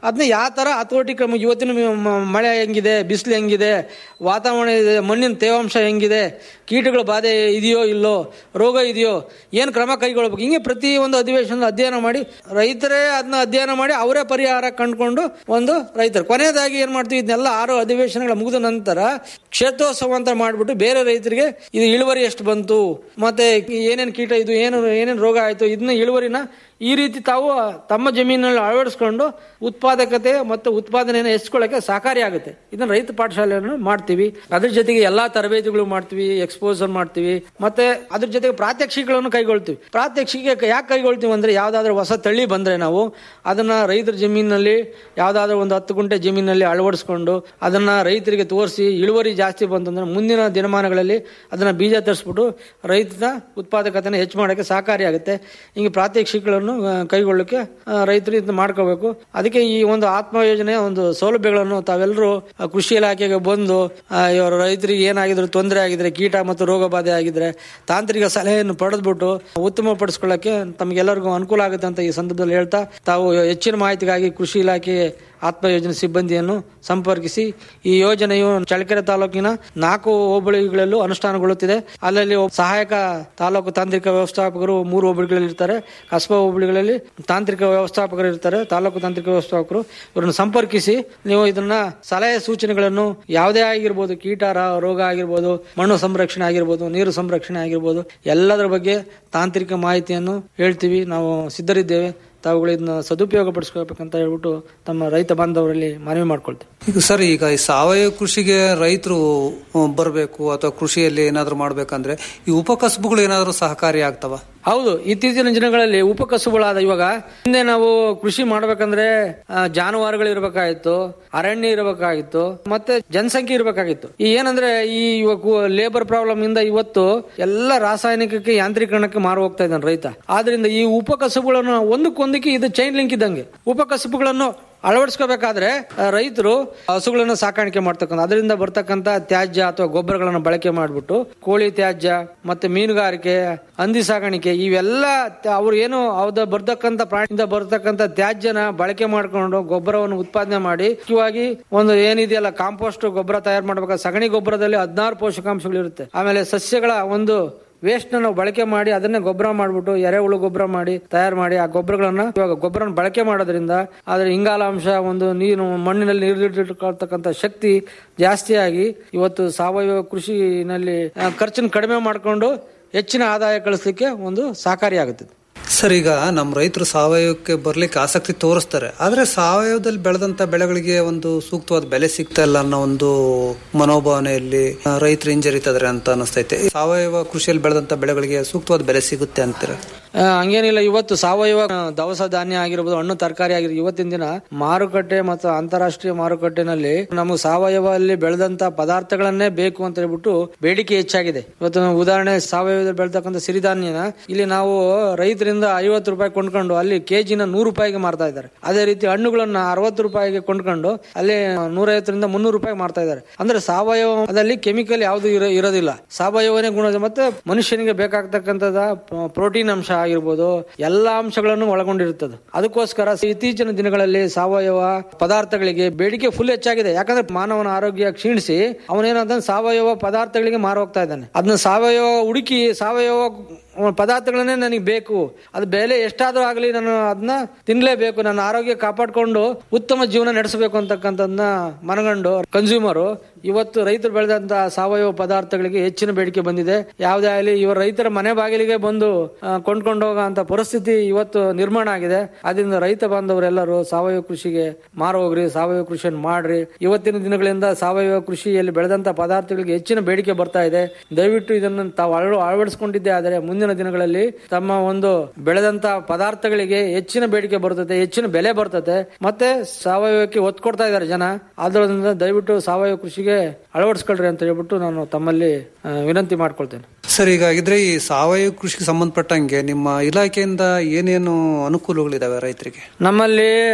ಅದನ್ನ ಯಾವ ತರ ಹತೋಟಿ ಕ್ರಮ ಇವತ್ತಿನ ಮ- ಮ- ಮಳೆ ಹೆಂಗಿದೆ ಬಿಸಿಲು ಹೆಂಗಿದೆ ವಾತಾವರಣ ಇದೆ ಮಣ್ಣಿನ ತೇವಾಂಶ ಹೆಂಗಿದೆ ಕೀಟಗಳ ಬಾಧೆ ಇದೆಯೋ ಇಲ್ಲೋ ರೋಗ ಇದೆಯೋ ಏನು ಕ್ರಮ ಕೈಗೊಳ್ಬೇಕು ಹಿಂಗೆ ಪ್ರತಿ ಒಂದು ಅಧಿವೇಶನ ಅಧ್ಯಯನ ಮಾಡಿ ರೈತರೇ ಅದನ್ನ ಅಧ್ಯಯನ ಮಾಡಿ ಅವರೇ ಪರಿಹಾರ ಕಂಡುಕೊಂಡು ಒಂದು ರೈತರು ಕೊನೆಯದಾಗಿ ಏನ್ ಮಾಡ್ತೀವಿ ಇದನ್ನೆಲ್ಲ ಆರು ಅಧಿವೇಶನಗಳ ಮುಗಿದ ನಂತರ ಕ್ಷೇತ್ರೋತ್ಸವ ಅಂತ ಮಾಡ್ಬಿಟ್ಟು ಬೇರೆ ರೈತರಿಗೆ ಇದು ಇಳುವರಿ ಎಷ್ಟು ಬಂತು ಮತ್ತೆ ಏನೇನು ಕೀಟ ಇದು ಏನು ಏನೇನು ರೋಗ ಆಯ್ತು ಇದನ್ನ ಇಳುವರಿನ ಈ ರೀತಿ ತಾವು ತಮ್ಮ ಜಮೀನಲ್ಲಿ ಅಳವಡಿಸ್ಕೊಂಡು ಉತ್ಪಾದಕತೆ ಮತ್ತು ಉತ್ಪಾದನೆಯನ್ನು ಹೆಚ್ಚಿಕೊಳ್ಳಕ್ಕೆ ಸಹಕಾರಿಯಾಗುತ್ತೆ ಇದನ್ನ ರೈತ ಪಾಠಶಾಲೆಯನ್ನು ಮಾಡ್ತೀವಿ ಅದ್ರ ಜೊತೆಗೆ ಎಲ್ಲಾ ತರಬೇತಿಗಳು ಮಾಡ್ತೀವಿ ಎಕ್ಸ್ಪೋಸರ್ ಮಾಡ್ತೀವಿ ಮತ್ತೆ ಅದ್ರ ಜೊತೆಗೆ ಪ್ರಾತ್ಯಕ್ಷಿಕೆಗಳನ್ನು ಕೈಗೊಳ್ತೀವಿ ಪ್ರಾತ್ಯಕ್ಷಿಕೆ ಯಾಕೆ ಕೈಗೊಳ್ತೀವಿ ಅಂದ್ರೆ ಯಾವ್ದಾದ್ರು ಹೊಸ ತಳಿ ಬಂದ್ರೆ ನಾವು ಅದನ್ನ ರೈತರ ಜಮೀನಿನಲ್ಲಿ ಯಾವ್ದಾದ್ರು ಒಂದು ಹತ್ತು ಗುಂಟೆ ಜಮೀನಲ್ಲಿ ಅಳವಡಿಸ್ಕೊಂಡು ಅದನ್ನ ರೈತರಿಗೆ ತೋರಿಸಿ ಇಳುವರಿ ಜಾಸ್ತಿ ಬಂತಂದ್ರೆ ಮುಂದಿನ ದಿನಮಾನಗಳಲ್ಲಿ ಅದನ್ನ ಬೀಜ ತರಿಸ್ಬಿಟ್ಟು ರೈತನ ಉತ್ಪಾದಕತೆನ ಹೆಚ್ಚು ಮಾಡೋಕ್ಕೆ ಸಹಕಾರಿಯಾಗುತ್ತೆ ಹಿಂಗೆ ಪ್ರಾತ್ಯಕ್ಷಿಕೆಗಳನ್ನು ಆ, ಕೈಗೊಳ್ಳಕ್ಕೆ ಆ, ರೈತರು ಇದನ್ನ ಮಾಡ್ಕೋಬೇಕು ಅದಕ್ಕೆ ಈ ಒಂದು ಆತ್ಮ ಯೋಜನೆಯ ಒಂದು ಸೌಲಭ್ಯಗಳನ್ನು ತಾವೆಲ್ಲರೂ ಆ, ಕೃಷಿ ಇಲಾಖೆಗೆ ಬಂದು ಆ, ಇವರು ರೈತರಿಗೆ ಏನಾಗಿದ್ರೆ ತೊಂದರೆ ಆಗಿದ್ರೆ ಕೀಟ ಮತ್ತು ರೋಗ ಬಾಧೆ ಆಗಿದ್ರೆ ತಾಂತ್ರಿಕ ಸಲಹೆಯನ್ನು ಪಡೆದ್ಬಿಟ್ಟು ಉತ್ತಮ ಪಡಿಸ್ಕೊಳ್ಳಕ್ಕೆ ತಮಗೆಲ್ಲರಿಗೂ ಅನುಕೂಲ ಆಗುತ್ತೆ ಅಂತ ಈ ಸಂದರ್ಭದಲ್ಲಿ ಹೇಳ್ತಾ ತಾವು ಹೆಚ್ಚಿನ ಮಾಹಿತಿಗಾಗಿ ಕೃಷಿ ಇಲಾಖೆ ಆತ್ಮ ಯೋಜನೆ ಸಿಬ್ಬಂದಿಯನ್ನು ಸಂಪರ್ಕಿಸಿ ಈ ಯೋಜನೆಯು ಚಳ್ಳಕೆರೆ ತಾಲೂಕಿನ ನಾಲ್ಕು ಹೋಬಳಿಗಳಲ್ಲೂ ಅನುಷ್ಠಾನಗೊಳ್ಳುತ್ತಿದೆ ಅಲ್ಲಲ್ಲಿ ಒಬ್ಬ ಸಹಾಯಕ ತಾಲೂಕು ತಾಂತ್ರಿಕ ವ್ಯವಸ್ಥಾಪಕರು ಮೂರು ಹೋಬಳಿಗಳಲ್ಲಿ ಇರ್ತಾರೆ ಕಸ್ಬಾ ಹೋಬಳಿಗಳಲ್ಲಿ ತಾಂತ್ರಿಕ ವ್ಯವಸ್ಥಾಪಕರು ಇರ್ತಾರೆ ತಾಲೂಕು ತಾಂತ್ರಿಕ ವ್ಯವಸ್ಥಾಪಕರು ಇವರನ್ನು ಸಂಪರ್ಕಿಸಿ ನೀವು ಇದನ್ನ ಸಲಹೆ ಸೂಚನೆಗಳನ್ನು ಯಾವುದೇ ಆಗಿರ್ಬೋದು ಕೀಟ ರ- ರೋಗ ಆಗಿರ್ಬೋದು ಮಣ್ಣು ಸಂರಕ್ಷಣೆ ಆಗಿರ್ಬೋದು ನೀರು ಸಂರಕ್ಷಣೆ ಆಗಿರ್ಬೋದು ಎಲ್ಲದರ ಬಗ್ಗೆ ತಾಂತ್ರಿಕ ಮಾಹಿತಿಯನ್ನು ಹೇಳ್ತೀವಿ ನಾವು ಸಿದ್ಧರಿದ್ದೇವೆ ತಾವುಗಳು ಇದನ್ನ ಸದುಪಯೋಗ ಪಡಿಸ್ಕೋಬೇಕಂತ ಹೇಳ್ಬಿಟ್ಟು ತಮ್ಮ ರೈತ ಬಾಂಧವರಲ್ಲಿ ಮನವಿ ಮಾಡ್ಕೊಳ್ತೇವೆ ಈಗ ಸರ್ ಈಗ ಈ ಸಾವಯವ ಕೃಷಿಗೆ ರೈತರು ಬರಬೇಕು ಅಥವಾ ಕೃಷಿಯಲ್ಲಿ ಏನಾದ್ರು ಮಾಡ್ಬೇಕಂದ್ರೆ ಈ ಉಪಕಸಬುಗಳು ಏನಾದ್ರು ಸಹಕಾರಿ ಆಗ್ತವ ಹೌದು ಇತ್ತೀಚಿನ ದಿನಗಳಲ್ಲಿ ಉಪಕಸುಗಳಾದ ಇವಾಗ ಹಿಂದೆ ನಾವು ಕೃಷಿ ಮಾಡ್ಬೇಕಂದ್ರೆ ಆ, ಜಾನುವಾರುಗಳು ಇರಬೇಕಾಗಿತ್ತು ಅರಣ್ಯ ಇರಬೇಕಾಗಿತ್ತು ಮತ್ತೆ ಜನಸಂಖ್ಯೆ ಇರಬೇಕಾಗಿತ್ತು ಈ ಏನಂದ್ರೆ ಈ ಲೇಬರ್ ಪ್ರಾಬ್ಲಮ್ ಇಂದ ಇವತ್ತು ಎಲ್ಲ ರಾಸಾಯನಿಕಕ್ಕೆ ಯಾಂತ್ರೀಕರಣಕ್ಕೆ ಮಾರು ಹೋಗ್ತಾ ಇದ್ದಾನೆ ರೈತ ಆದ್ರಿಂದ ಈ ಉಪಕಸುಗಳನ್ನು ಒಂದಕ್ಕೊಂದಕ್ಕೆ ಇದು ಚೈನ್ ಲಿಂಕ್ ಇದ್ದಂಗೆ ಉಪಕಸುಬುಗಳನ್ನು ಅಳವಡಿಸ್ಕೋಬೇಕಾದ್ರೆ ಆ, ರೈತರು ಹಸುಗಳನ್ನು ಸಾಕಾಣಿಕೆ ಮಾಡ್ತಕ್ಕಂಥ ಅದರಿಂದ ಬರ್ತಕ್ಕಂಥ ತ್ಯಾಜ್ಯ ಅಥವಾ ಗೊಬ್ಬರಗಳನ್ನು ಬಳಕೆ ಮಾಡಿಬಿಟ್ಟು ಕೋಳಿ ತ್ಯಾಜ್ಯ ಮತ್ತೆ ಮೀನುಗಾರಿಕೆ ಹಂದಿ ಸಾಕಾಣಿಕೆ ಇವೆಲ್ಲ ತ- ಅವ್ರು ಏನು ಅವ್ದ ಬರ್ತಕ್ಕಂಥ ಪ್ರಾಣಿಯಿಂದ ಬರ್ತಕ್ಕಂಥ ತ್ಯಾಜ್ಯನ ಬಳಕೆ ಮಾಡ್ಕೊಂಡು ಗೊಬ್ಬರವನ್ನು ಉತ್ಪಾದನೆ ಮಾಡಿ ಮುಖ್ಯವಾಗಿ ಒಂದು ಏನಿದೆಯಲ್ಲ ಕಾಂಪೋಸ್ಟ್ ಗೊಬ್ಬರ ತಯಾರು ಮಾಡ್ಬೇಕಾದ್ರೆ ಸಗಣಿ ಗೊಬ್ಬರದಲ್ಲಿ ಹದಿನಾರು ಪೋಷಕಾಂಶಗಳು ಇರುತ್ತೆ ಆಮೇಲೆ ಸಸ್ಯಗಳ ಒಂದು ವೇಸ್ಟ್ ನಾವು ಬಳಕೆ ಮಾಡಿ ಅದನ್ನೇ ಗೊಬ್ಬರ ಮಾಡ್ಬಿಟ್ಟು ಎರೆಹುಳು ಗೊಬ್ಬರ ಮಾಡಿ ತಯಾರು ಮಾಡಿ ಆ ಗೊಬ್ಬರಗಳನ್ನ ಇವಾಗ ಗೊಬ್ಬರ ಬಳಕೆ ಮಾಡೋದ್ರಿಂದ ಅದ್ರ ಇಂಗಾಲಾಂಶ ಒಂದು ನೀರು ಮಣ್ಣಿನಲ್ಲಿ ನೀರಿಟ್ಟಿರ್ತಕ್ಕಂಥ ಶಕ್ತಿ ಜಾಸ್ತಿಯಾಗಿ ಇವತ್ತು ಸಾವಯವ ಕೃಷಿನಲ್ಲಿ ಆ, ಖರ್ಚನ್ನು ಕಡಿಮೆ ಮಾಡಿಕೊಂಡು ಹೆಚ್ಚಿನ ಆದಾಯ ಗಳಿಸಲಿಕ್ಕೆ ಒಂದು ಸಹಕಾರಿಯಾಗುತ್ತದೆ ಸರ್ ಈಗ ನಮ್ಮ ರೈತರು ಸಾವಯವಕ್ಕೆ ಬರ್ಲಿಕ್ಕೆ ಆಸಕ್ತಿ ತೋರಿಸ್ತಾರೆ ಆದ್ರೆ ಸಾವಯವದಲ್ಲಿ ಬೆಳೆದಂತ ಬೆಳೆಗಳಿಗೆ ಒಂದು ಸೂಕ್ತವಾದ ಬೆಲೆ ಸಿಗ್ತಾ ಇಲ್ಲ ಅನ್ನೋ ಒಂದು ಮನೋಭಾವನೆಯಲ್ಲಿ ಆ, ರೈತರು ಹಿಂಜರಿತದ್ರೆ ಅಂತ ಅನಿಸ್ತೈತೆ ಸಾವಯವ ಕೃಷಿಯಲ್ಲಿ ಬೆಳೆದಂತ ಬೆಳೆಗಳಿಗೆ ಸೂಕ್ತವಾದ ಬೆಲೆ ಸಿಗುತ್ತೆ ಅಂತೀರ ಆ, ಹಂಗೇನಿಲ್ಲ ಇವತ್ತು ಸಾವಯವ ಆ, ದವಸ ಧಾನ್ಯ ಆಗಿರ್ಬೋದು ಹಣ್ಣು ತರಕಾರಿ ಆಗಿರ್ಬೋದು ಇವತ್ತಿನ ದಿನ ಮಾರುಕಟ್ಟೆ ಮತ್ತು ಅಂತಾರಾಷ್ಟ್ರೀಯ ಮಾರುಕಟ್ಟೆನಲ್ಲಿ ನಮಗೆ ಸಾವಯವಲ್ಲಿ ಬೆಳೆದಂತ ಪದಾರ್ಥಗಳನ್ನೇ ಬೇಕು ಅಂತ ಹೇಳ್ಬಿಟ್ಟು ಬೇಡಿಕೆ ಹೆಚ್ಚಾಗಿದೆ ಇವತ್ತು ನಾವು ಉದಾಹರಣೆ ಸಾವಯವದಲ್ಲಿ ಬೆಳೆತಕ್ಕಂಥ ಸಿರಿಧಾನ್ಯನ ಇಲ್ಲಿ ನಾವು ರೈತರಿಂದ ಐವತ್ತು ರೂಪಾಯಿ ಕೊಂಡ್ಕೊಂಡು ಅಲ್ಲಿ ಕೆಜಿನ ನೂರು ರೂಪಾಯಿಗೆ ಮಾರ್ತಾ ಇದ್ದಾರೆ ಅದೇ ರೀತಿ ಹಣ್ಣುಗಳನ್ನ ಅರವತ್ತು ರೂಪಾಯಿಗೆ ಕೊಂಡ್ಕೊಂಡು ಅಲ್ಲಿ ನೂರೈವತ್ತರಿಂದ ಮುನ್ನೂರು ರೂಪಾಯಿ ಮಾರ್ತಾ ಇದ್ದಾರೆ ಅಂದ್ರೆ ಸಾವಯವದಲ್ಲಿ ಕೆಮಿಕಲ್ ಯಾವುದು ಇರೋದಿಲ್ಲ ಸಾವಯವನೇ ಗುಣ ಮತ್ತೆ ಮನುಷ್ಯನಿಗೆ ಬೇಕಾಗ್ತಕ್ಕಂಥದ ಪ್ರೋಟೀನ್ ಅಂಶ ಆಗಿರ್ಬೋದು ಎಲ್ಲಾ ಅಂಶಗಳನ್ನು ಒಳಗೊಂಡಿರುತ್ತದೆ ಅದಕ್ಕೋಸ್ಕರ ಇತ್ತೀಚಿನ ದಿನಗಳಲ್ಲಿ ಸಾವಯವ ಪದಾರ್ಥಗಳಿಗೆ ಬೇಡಿಕೆ ಫುಲ್ ಹೆಚ್ಚಾಗಿದೆ ಯಾಕಂದ್ರೆ ಮಾನವನ ಆರೋಗ್ಯ ಕ್ಷೀಣಿಸಿ ಅವನೇನಂತ ಸಾವಯವ ಪದಾರ್ಥಗಳಿಗೆ ಮಾರು ಹೋಗ್ತಾ ಇದ್ದಾನೆ ಅದನ್ನ ಸಾವಯವ ಹುಡುಕಿ ಸಾವಯವ ಪದಾರ್ಥಗಳನ್ನೇ ನನಗೆ ಬೇಕು ಅದು ಬೆಲೆ ಎಷ್ಟಾದ್ರೂ ಆಗಲಿ ನಾನು ಅದನ್ನ ತಿನ್ಲೇಬೇಕು ನನ್ನ ಆರೋಗ್ಯ ಕಾಪಾಡಿಕೊಂಡು ಉತ್ತಮ ಜೀವನ ನಡೆಸಬೇಕು ಅಂತಕ್ಕಂಥದ್ದನ್ನ ಮನಗಂಡು ಕನ್ಸ್ಯೂಮರು ಇವತ್ತು ರೈತರು ಬೆಳೆದಂತ ಸಾವಯವ ಪದಾರ್ಥಗಳಿಗೆ ಹೆಚ್ಚಿನ ಬೇಡಿಕೆ ಬಂದಿದೆ ಯಾವುದೇ ಆಗಲಿ ಇವರು ರೈತರ ಮನೆ ಬಾಗಿಲಿಗೆ ಬಂದು ಆ, ಕೊಂಡ್ಕೊಂಡು ಹೋಗೋ ಅಂತ ಪರಿಸ್ಥಿತಿ ಇವತ್ತು ನಿರ್ಮಾಣ ಆಗಿದೆ ಅದರಿಂದ ರೈತ ಬಾಂಧವರೆಲ್ಲರೂ ಸಾವಯವ ಕೃಷಿಗೆ ಮಾರು ಹೋಗ್ರಿ ಸಾವಯವ ಕೃಷಿಯನ್ನು ಮಾಡ್ರಿ ಇವತ್ತಿನ ದಿನಗಳಿಂದ ಸಾವಯವ ಕೃಷಿಯಲ್ಲಿ ಬೆಳೆದಂತ ಪದಾರ್ಥಗಳಿಗೆ ಹೆಚ್ಚಿನ ಬೇಡಿಕೆ ಬರ್ತಾ ಇದೆ ದಯವಿಟ್ಟು ಇದನ್ನು ತಾವು ಅಳವ ಅಳವಡಿಸಿಕೊಂಡಿದ್ದೇ ಆದರೆ ಮುಂದಿನ ದಿನಗಳಲ್ಲಿ ತಮ್ಮ ಒಂದು ಬೆಳೆದಂತ ಪದಾರ್ಥಗಳಿಗೆ ಹೆಚ್ಚಿನ ಬೇಡಿಕೆ ಬರ್ತದೆ ಹೆಚ್ಚಿನ ಬೆಲೆ ಬರ್ತದೆ ಮತ್ತೆ ಸಾವಯವಕ್ಕೆ ಒತ್ತು ಕೊಡ್ತಾ ಇದ್ದಾರೆ ಜನ ಆದ್ರಿಂದ ದಯವಿಟ್ಟು ಸಾವಯವ ಕೃಷಿಗೆ ಅಳವಡಿಸ್ಕೊಳ್ರಿ ಅಂತ ಹೇಳ್ಬಿಟ್ಟು ನಾನು ತಮ್ಮಲ್ಲಿ ಆ, ವಿನಂತಿ ಮಾಡ್ಕೊಳ್ತೇನೆ ಸರ್ ಈಗ ಹಾಗಿದ್ರೆ ಈ ಸಾವಯವ ಕೃಷಿಗೆ ಸಂಬಂಧಪಟ್ಟಂಗೆ ನಿಮ್ಮ ಇಲಾಖೆಯಿಂದ ಏನೇನು ಅನುಕೂಲಗಳಿದಾವೆ ರೈತರಿಗೆ ನಮ್ಮಲ್ಲಿ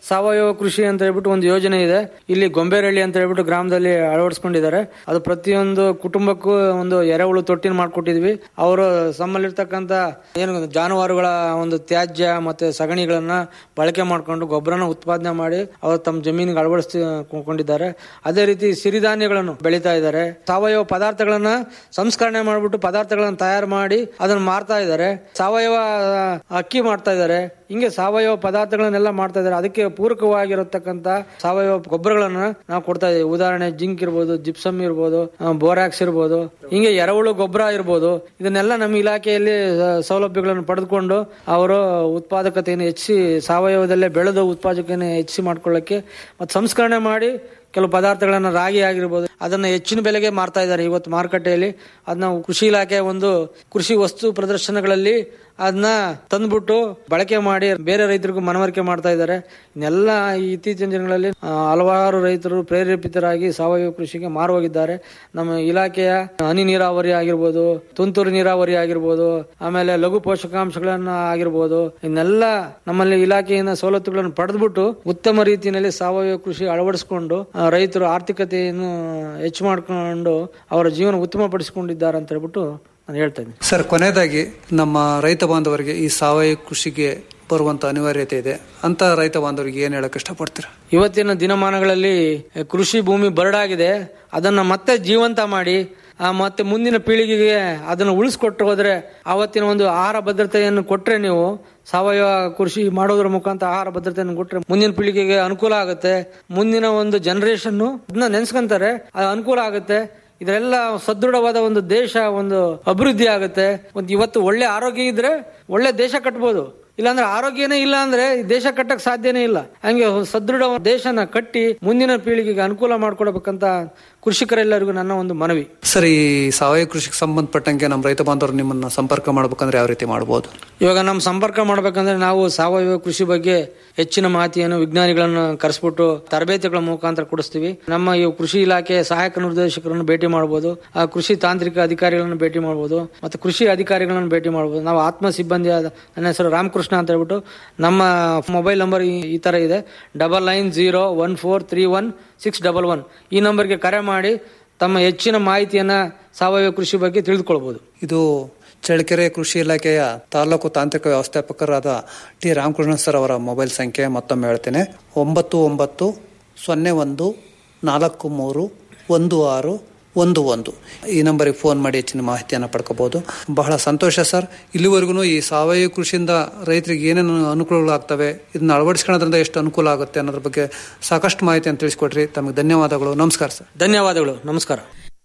ಸಾವಯವ ಕೃಷಿ ಅಂತ ಹೇಳ್ಬಿಟ್ಟು ಒಂದು ಯೋಜನೆ ಇದೆ ಇಲ್ಲಿ ಗೊಂಬೇರಳ್ಳಿ ಅಂತ ಹೇಳ್ಬಿಟ್ಟು ಗ್ರಾಮದಲ್ಲಿ ಅಳವಡಿಸ್ಕೊಂಡಿದ್ದಾರೆ ಅದು ಪ್ರತಿಯೊಂದು ಕುಟುಂಬಕ್ಕೂ ಒಂದು ಎರೆಹುಳು ತೊಟ್ಟಿನ ಮಾಡ್ಕೊಟ್ಟಿದ್ವಿ ಅವರು ತಮ್ಮಲ್ಲಿರ್ತಕ್ಕಂಥ ಏನು ಜಾನುವಾರುಗಳ ಒಂದು ತ್ಯಾಜ್ಯ ಮತ್ತೆ ಸಗಣಿಗಳನ್ನ ಬಳಕೆ ಮಾಡ್ಕೊಂಡು ಗೊಬ್ಬರನ ಉತ್ಪಾದನೆ ಮಾಡಿ ಅವರು ತಮ್ಮ ಜಮೀನಿಗೆ ಅಳವಡಿಸಿಕೊಂಡಿದ್ದಾರೆ ಅದೇ ರೀತಿ ಸಿರಿಧಾನ್ಯಗಳನ್ನು ಬೆಳೀತಾ ಇದ್ದಾರೆ ಸಾವಯವ ಪದಾರ್ಥಗಳನ್ನ ಸಂಸ್ಕರಣೆ ಮಾಡ್ಬಿಟ್ಟು ಪದಾರ್ಥಗಳನ್ನ ತಯಾರು ಮಾಡಿ ಅದನ್ನ ಮಾರ್ತಾ ಇದ್ದಾರೆ ಸಾವಯವ ಅಕ್ಕಿ ಮಾಡ್ತಾ ಇದ್ದಾರೆ ಹಿಂಗೆ ಸಾವಯವ ಪದಾರ್ಥಗಳನ್ನೆಲ್ಲ ಮಾಡ್ತಾ ಇದ್ದಾರೆ ಅದಕ್ಕೆ ಪೂರಕವಾಗಿರತಕ್ಕಂತ ಸಾವಯವ ಗೊಬ್ಬರಗಳನ್ನ ನಾವು ಕೊಡ್ತಾ ಇದ್ದೀವಿ ಉದಾಹರಣೆ ಜಿಂಕ್ ಇರ್ಬೋದು ಜಿಪ್ಸಮ್ ಇರ್ಬೋದು ಆ, ಬೋರಾಕ್ಸ್ ಇರ್ಬೋದು ಹಿಂಗೆ ಎರೆಹುಳು ಗೊಬ್ಬರ ಇರ್ಬೋದು ಇದನ್ನೆಲ್ಲ ನಮ್ಮ ಇಲಾಖೆಯಲ್ಲಿ ಆ, ಸೌಲಭ್ಯಗಳನ್ನು ಪಡೆದುಕೊಂಡು ಅವರು ಉತ್ಪಾದಕತೆಯನ್ನು ಹೆಚ್ಚಿಸಿ ಸಾವಯವದಲ್ಲೇ ಬೆಳೆದು ಉತ್ಪಾದಕತೆಯನ್ನು ಹೆಚ್ಚಿಸಿ ಮಾಡ್ಕೊಳ್ಳಕ್ಕೆ ಮತ್ತು ಸಂಸ್ಕರಣೆ ಮಾಡಿ ಕೆಲವು ಪದಾರ್ಥಗಳನ್ನ ರಾಗಿ ಆಗಿರ್ಬೋದು ಅದನ್ನ ಹೆಚ್ಚಿನ ಬೆಲೆಗೆ ಮಾರ್ತಾ ಇದ್ದಾರೆ ಇವತ್ತು ಮಾರುಕಟ್ಟೆಯಲ್ಲಿ ಅದನ್ನ ಕೃಷಿ ಇಲಾಖೆ ಒಂದು ಕೃಷಿ ವಸ್ತು ಪ್ರದರ್ಶನಗಳಲ್ಲಿ ಅದನ್ನ ತಂದ್ಬಿಟ್ಟು ಬಳಕೆ ಮಾಡಿ ಬೇರೆ ರೈತರಿಗೂ ಮನವರಿಕೆ ಮಾಡ್ತಾ ಇದ್ದಾರೆ ಇನ್ನೆಲ್ಲ ಈ ಇತ್ತೀಚಿನ ದಿನಗಳಲ್ಲಿ ಆ, ಹಲವಾರು ರೈತರು ಪ್ರೇರೇಪಿತರಾಗಿ ಸಾವಯವ ಕೃಷಿಗೆ ಮಾರುಹೋಗಿದ್ದಾರೆ ನಮ್ಮ ಇಲಾಖೆಯ ಹನಿ ನೀರಾವರಿ ಆಗಿರ್ಬೋದು ತುಂತುರು ನೀರಾವರಿ ಆಗಿರ್ಬೋದು ಆಮೇಲೆ ಲಘು ಪೋಷಕಾಂಶಗಳನ್ನ ಆಗಿರ್ಬೋದು ಇನ್ನೆಲ್ಲ ನಮ್ಮಲ್ಲಿ ಇಲಾಖೆಯಿಂದ ಸವಲತ್ತುಗಳನ್ನು ಪಡೆದ್ಬಿಟ್ಟು ಉತ್ತಮ ರೀತಿಯಲ್ಲಿ ಸಾವಯವ ಕೃಷಿ ಅಳವಡಿಸಿಕೊಂಡು ಆ, ರೈತರು ಆರ್ಥಿಕತೆಯನ್ನು ಹೆಚ್ಚು ಮಾಡ್ಕೊಂಡು ಅವರ ಜೀವನ ಉತ್ತಮಪಡಿಸಿಕೊಂಡಿದ್ದಾರೆ ಅಂತ ಹೇಳ್ಬಿಟ್ಟು ನಾನು ಹೇಳ್ತಾ ಇದ್ದೀನಿ ಸರ್ ಕೊನೆಯದಾಗಿ ನಮ್ಮ ರೈತ ಬಾಂಧವರಿಗೆ ಈ ಸಾವಯವ ಕೃಷಿಗೆ ಬರುವಂತ ಅನಿವಾರ್ಯತೆ ಇದೆ ಅಂತ ರೈತ ಬಾಂಧವರಿಗೆ ಏನ್ ಹೇಳಕ್ ಇಷ್ಟಪಡ್ತೀರಾ ಇವತ್ತಿನ ದಿನಮಾನಗಳಲ್ಲಿ ಕೃಷಿ ಭೂಮಿ ಬರಡಾಗಿದೆ ಅದನ್ನ ಮತ್ತೆ ಜೀವಂತ ಮಾಡಿ ಆ, ಮತ್ತೆ ಮುಂದಿನ ಪೀಳಿಗೆಗೆ ಅದನ್ನು ಉಳಿಸ್ಕೊಟ್ಟು ಹೋದ್ರೆ ಆವತ್ತಿನ ಒಂದು ಆಹಾರ ಭದ್ರತೆಯನ್ನು ಕೊಟ್ರೆ ನೀವು ಸಾವಯವ ಕೃಷಿ ಮಾಡೋದ್ರ ಮುಖಾಂತರ ಆಹಾರ ಭದ್ರತೆಯನ್ನು ಕೊಟ್ರೆ ಮುಂದಿನ ಪೀಳಿಗೆಗೆ ಅನುಕೂಲ ಆಗುತ್ತೆ ಮುಂದಿನ ಒಂದು ಜನರೇಷನ್ ಅದನ್ನ ನೆನ್ಸ್ಕೊಂತಾರೆ ಅದು ಅನುಕೂಲ ಆಗುತ್ತೆ ಇದರೆಲ್ಲ ಸದೃಢವಾದ ಒಂದು ದೇಶ ಒಂದು ಅಭಿವೃದ್ಧಿ ಆಗುತ್ತೆ ಒಂದು ಇವತ್ತು ಒಳ್ಳೆ ಆರೋಗ್ಯ ಇದ್ರೆ ಒಳ್ಳೆ ದೇಶ ಕಟ್ಬೋದು ಇಲ್ಲಾಂದ್ರೆ ಆರೋಗ್ಯನೇ ಇಲ್ಲ ಅಂದ್ರೆ ಈ ದೇಶ ಕಟ್ಟಕ್ ಸಾಧ್ಯನೇ ಇಲ್ಲ ಹಂಗೆ ಸದೃಢ ದೇಶನ ಕಟ್ಟಿ ಮುಂದಿನ ಪೀಳಿಗೆಗೆ ಅನುಕೂಲ ಮಾಡ್ಕೊಡ್ಬೇಕಂತ ಕೃಷಿಕರೆಲ್ಲರಿಗೂ ನನ್ನ ಒಂದು ಮನವಿ ಸರ್ ಈ ಸಾವಯವ ಕೃಷಿಗೆ ಸಂಬಂಧಪಟ್ಟಂಗೆ ನಮ್ಮ ರೈತ ಬಾಂಧವರು ನಿಮ್ಮನ್ನ ಸಂಪರ್ಕ ಮಾಡ್ಬೇಕಂದ್ರೆ ಯಾವ ರೀತಿ ಮಾಡಬಹುದು ಇವಾಗ ನಮ್ಮ ಸಂಪರ್ಕ ಮಾಡ್ಬೇಕಂದ್ರೆ ನಾವು ಸಾವಯವ ಕೃಷಿ ಬಗ್ಗೆ ಹೆಚ್ಚಿನ ಮಾಹಿತಿಯನ್ನು ವಿಜ್ಞಾನಿಗಳನ್ನು ಕರೆಸ್ಬಿಟ್ಟು ತರಬೇತಿಗಳ ಮುಖಾಂತರ ಕೊಡಿಸ್ತೀವಿ ನಮ್ಮ ಈ ಕೃಷಿ ಇಲಾಖೆ ಸಹಾಯಕ ನಿರ್ದೇಶಕರನ್ನು ಭೇಟಿ ಮಾಡಬಹುದು ಆ ಕೃಷಿ ತಾಂತ್ರಿಕ ಅಧಿಕಾರಿಗಳನ್ನು ಭೇಟಿ ಮಾಡಬಹುದು ಮತ್ತೆ ಕೃಷಿ ಅಧಿಕಾರಿಗಳನ್ನು ಭೇಟಿ ಮಾಡಬಹುದು ನಾವು ಆತ್ಮ ಸಿಬ್ಬಂದಿ ಆದ ನನ್ನ ಹೆಸರು ರಾಮಕೃಷ್ಣ ಅಂತ ಹೇಳ್ಬಿಟ್ಟು ನಮ್ಮ ಮೊಬೈಲ್ ನಂಬರ್ ಈ- ಈ ತರ ಇದೆ double nine zero one four three one six double one ಈ ನಂಬರ್ಗೆ ಕರೆ ಮಾಡಿ ತಮ್ಮ ಹೆಚ್ಚಿನ ಮಾಹಿತಿಯನ್ನ ಸಾವಯವ ಕೃಷಿ ಬಗ್ಗೆ ತಿಳಿದುಕೊಳ್ಬಹುದು ಇದು ಚಳ್ಳಕೆರೆ ಕೃಷಿ ಇಲಾಖೆಯ ತಾಲೂಕು ತಾಂತ್ರಿಕ ವ್ಯವಸ್ಥಾಪಕರಾದ ಟಿ ರಾಮಕೃಷ್ಣ ಸರ್ ಅವರ ಮೊಬೈಲ್ ಸಂಖ್ಯೆ ಮತ್ತೊಮ್ಮೆ ಹೇಳ್ತೇನೆ ಒಂಬತ್ತು ಒಂಬತ್ತು ಸೊನ್ನೆ ಒಂದು ನಾಲ್ಕು ಮೂರು ಒಂದು ಆರು ಒಂದು ಒಂದು ಈ ನಂಬರಿಗೆ ಫೋನ್ ಮಾಡಿ ಹೆಚ್ಚಿನ ಮಾಹಿತಿಯನ್ನು ಪಡ್ಕೋಬಹುದು ಬಹಳ ಸಂತೋಷ ಸರ್ ಇಲ್ಲಿವರೆಗೂ ಈ ಸಾವಯವ ಕೃಷಿಯಿಂದ ರೈತರಿಗೆ ಏನೇನು ಅನುಕೂಲಗಳಾಗ್ತವೆ ಇದನ್ನ ಅಳವಡಿಸ್ಕೊಳ್ಳೋದ್ರಿಂದ ಎಷ್ಟು ಅನುಕೂಲ ಆಗುತ್ತೆ ಅನ್ನೋದ್ರ ಬಗ್ಗೆ ಸಾಕಷ್ಟು ಮಾಹಿತಿಯನ್ನು ತಿಳಿಸ್ಕೊಟ್ರಿ ತಮಗೆ ಧನ್ಯವಾದಗಳು ನಮಸ್ಕಾರ ಸರ್ ಧನ್ಯವಾದಗಳು ನಮಸ್ಕಾರ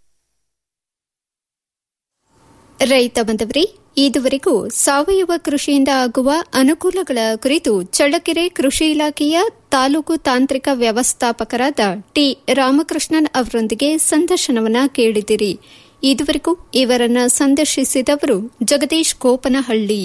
ರೈತ ಬಂದವರೇ ಇದುವರೆಗೂ ಸಾವಯವ ಕೃಷಿಯಿಂದ ಆಗುವ ಅನುಕೂಲಗಳ ಕುರಿತು ಚಳ್ಳಕೆರೆ ಕೃಷಿ ಇಲಾಖೆಯ ತಾಲೂಕು ತಾಂತ್ರಿಕ ವ್ಯವಸ್ಥಾಪಕರಾದ ಟಿ ರಾಮಕೃಷ್ಣನ್ ಅವರೊಂದಿಗೆ ಸಂದರ್ಶನವನ್ನ ಕೇಳಿದಿರಿ ಇದುವರೆಗೂ ಇವರನ್ನ ಸಂದರ್ಶಿಸಿದವರು ಜಗದೀಶ್ ಗೋಪನಹಳ್ಳಿ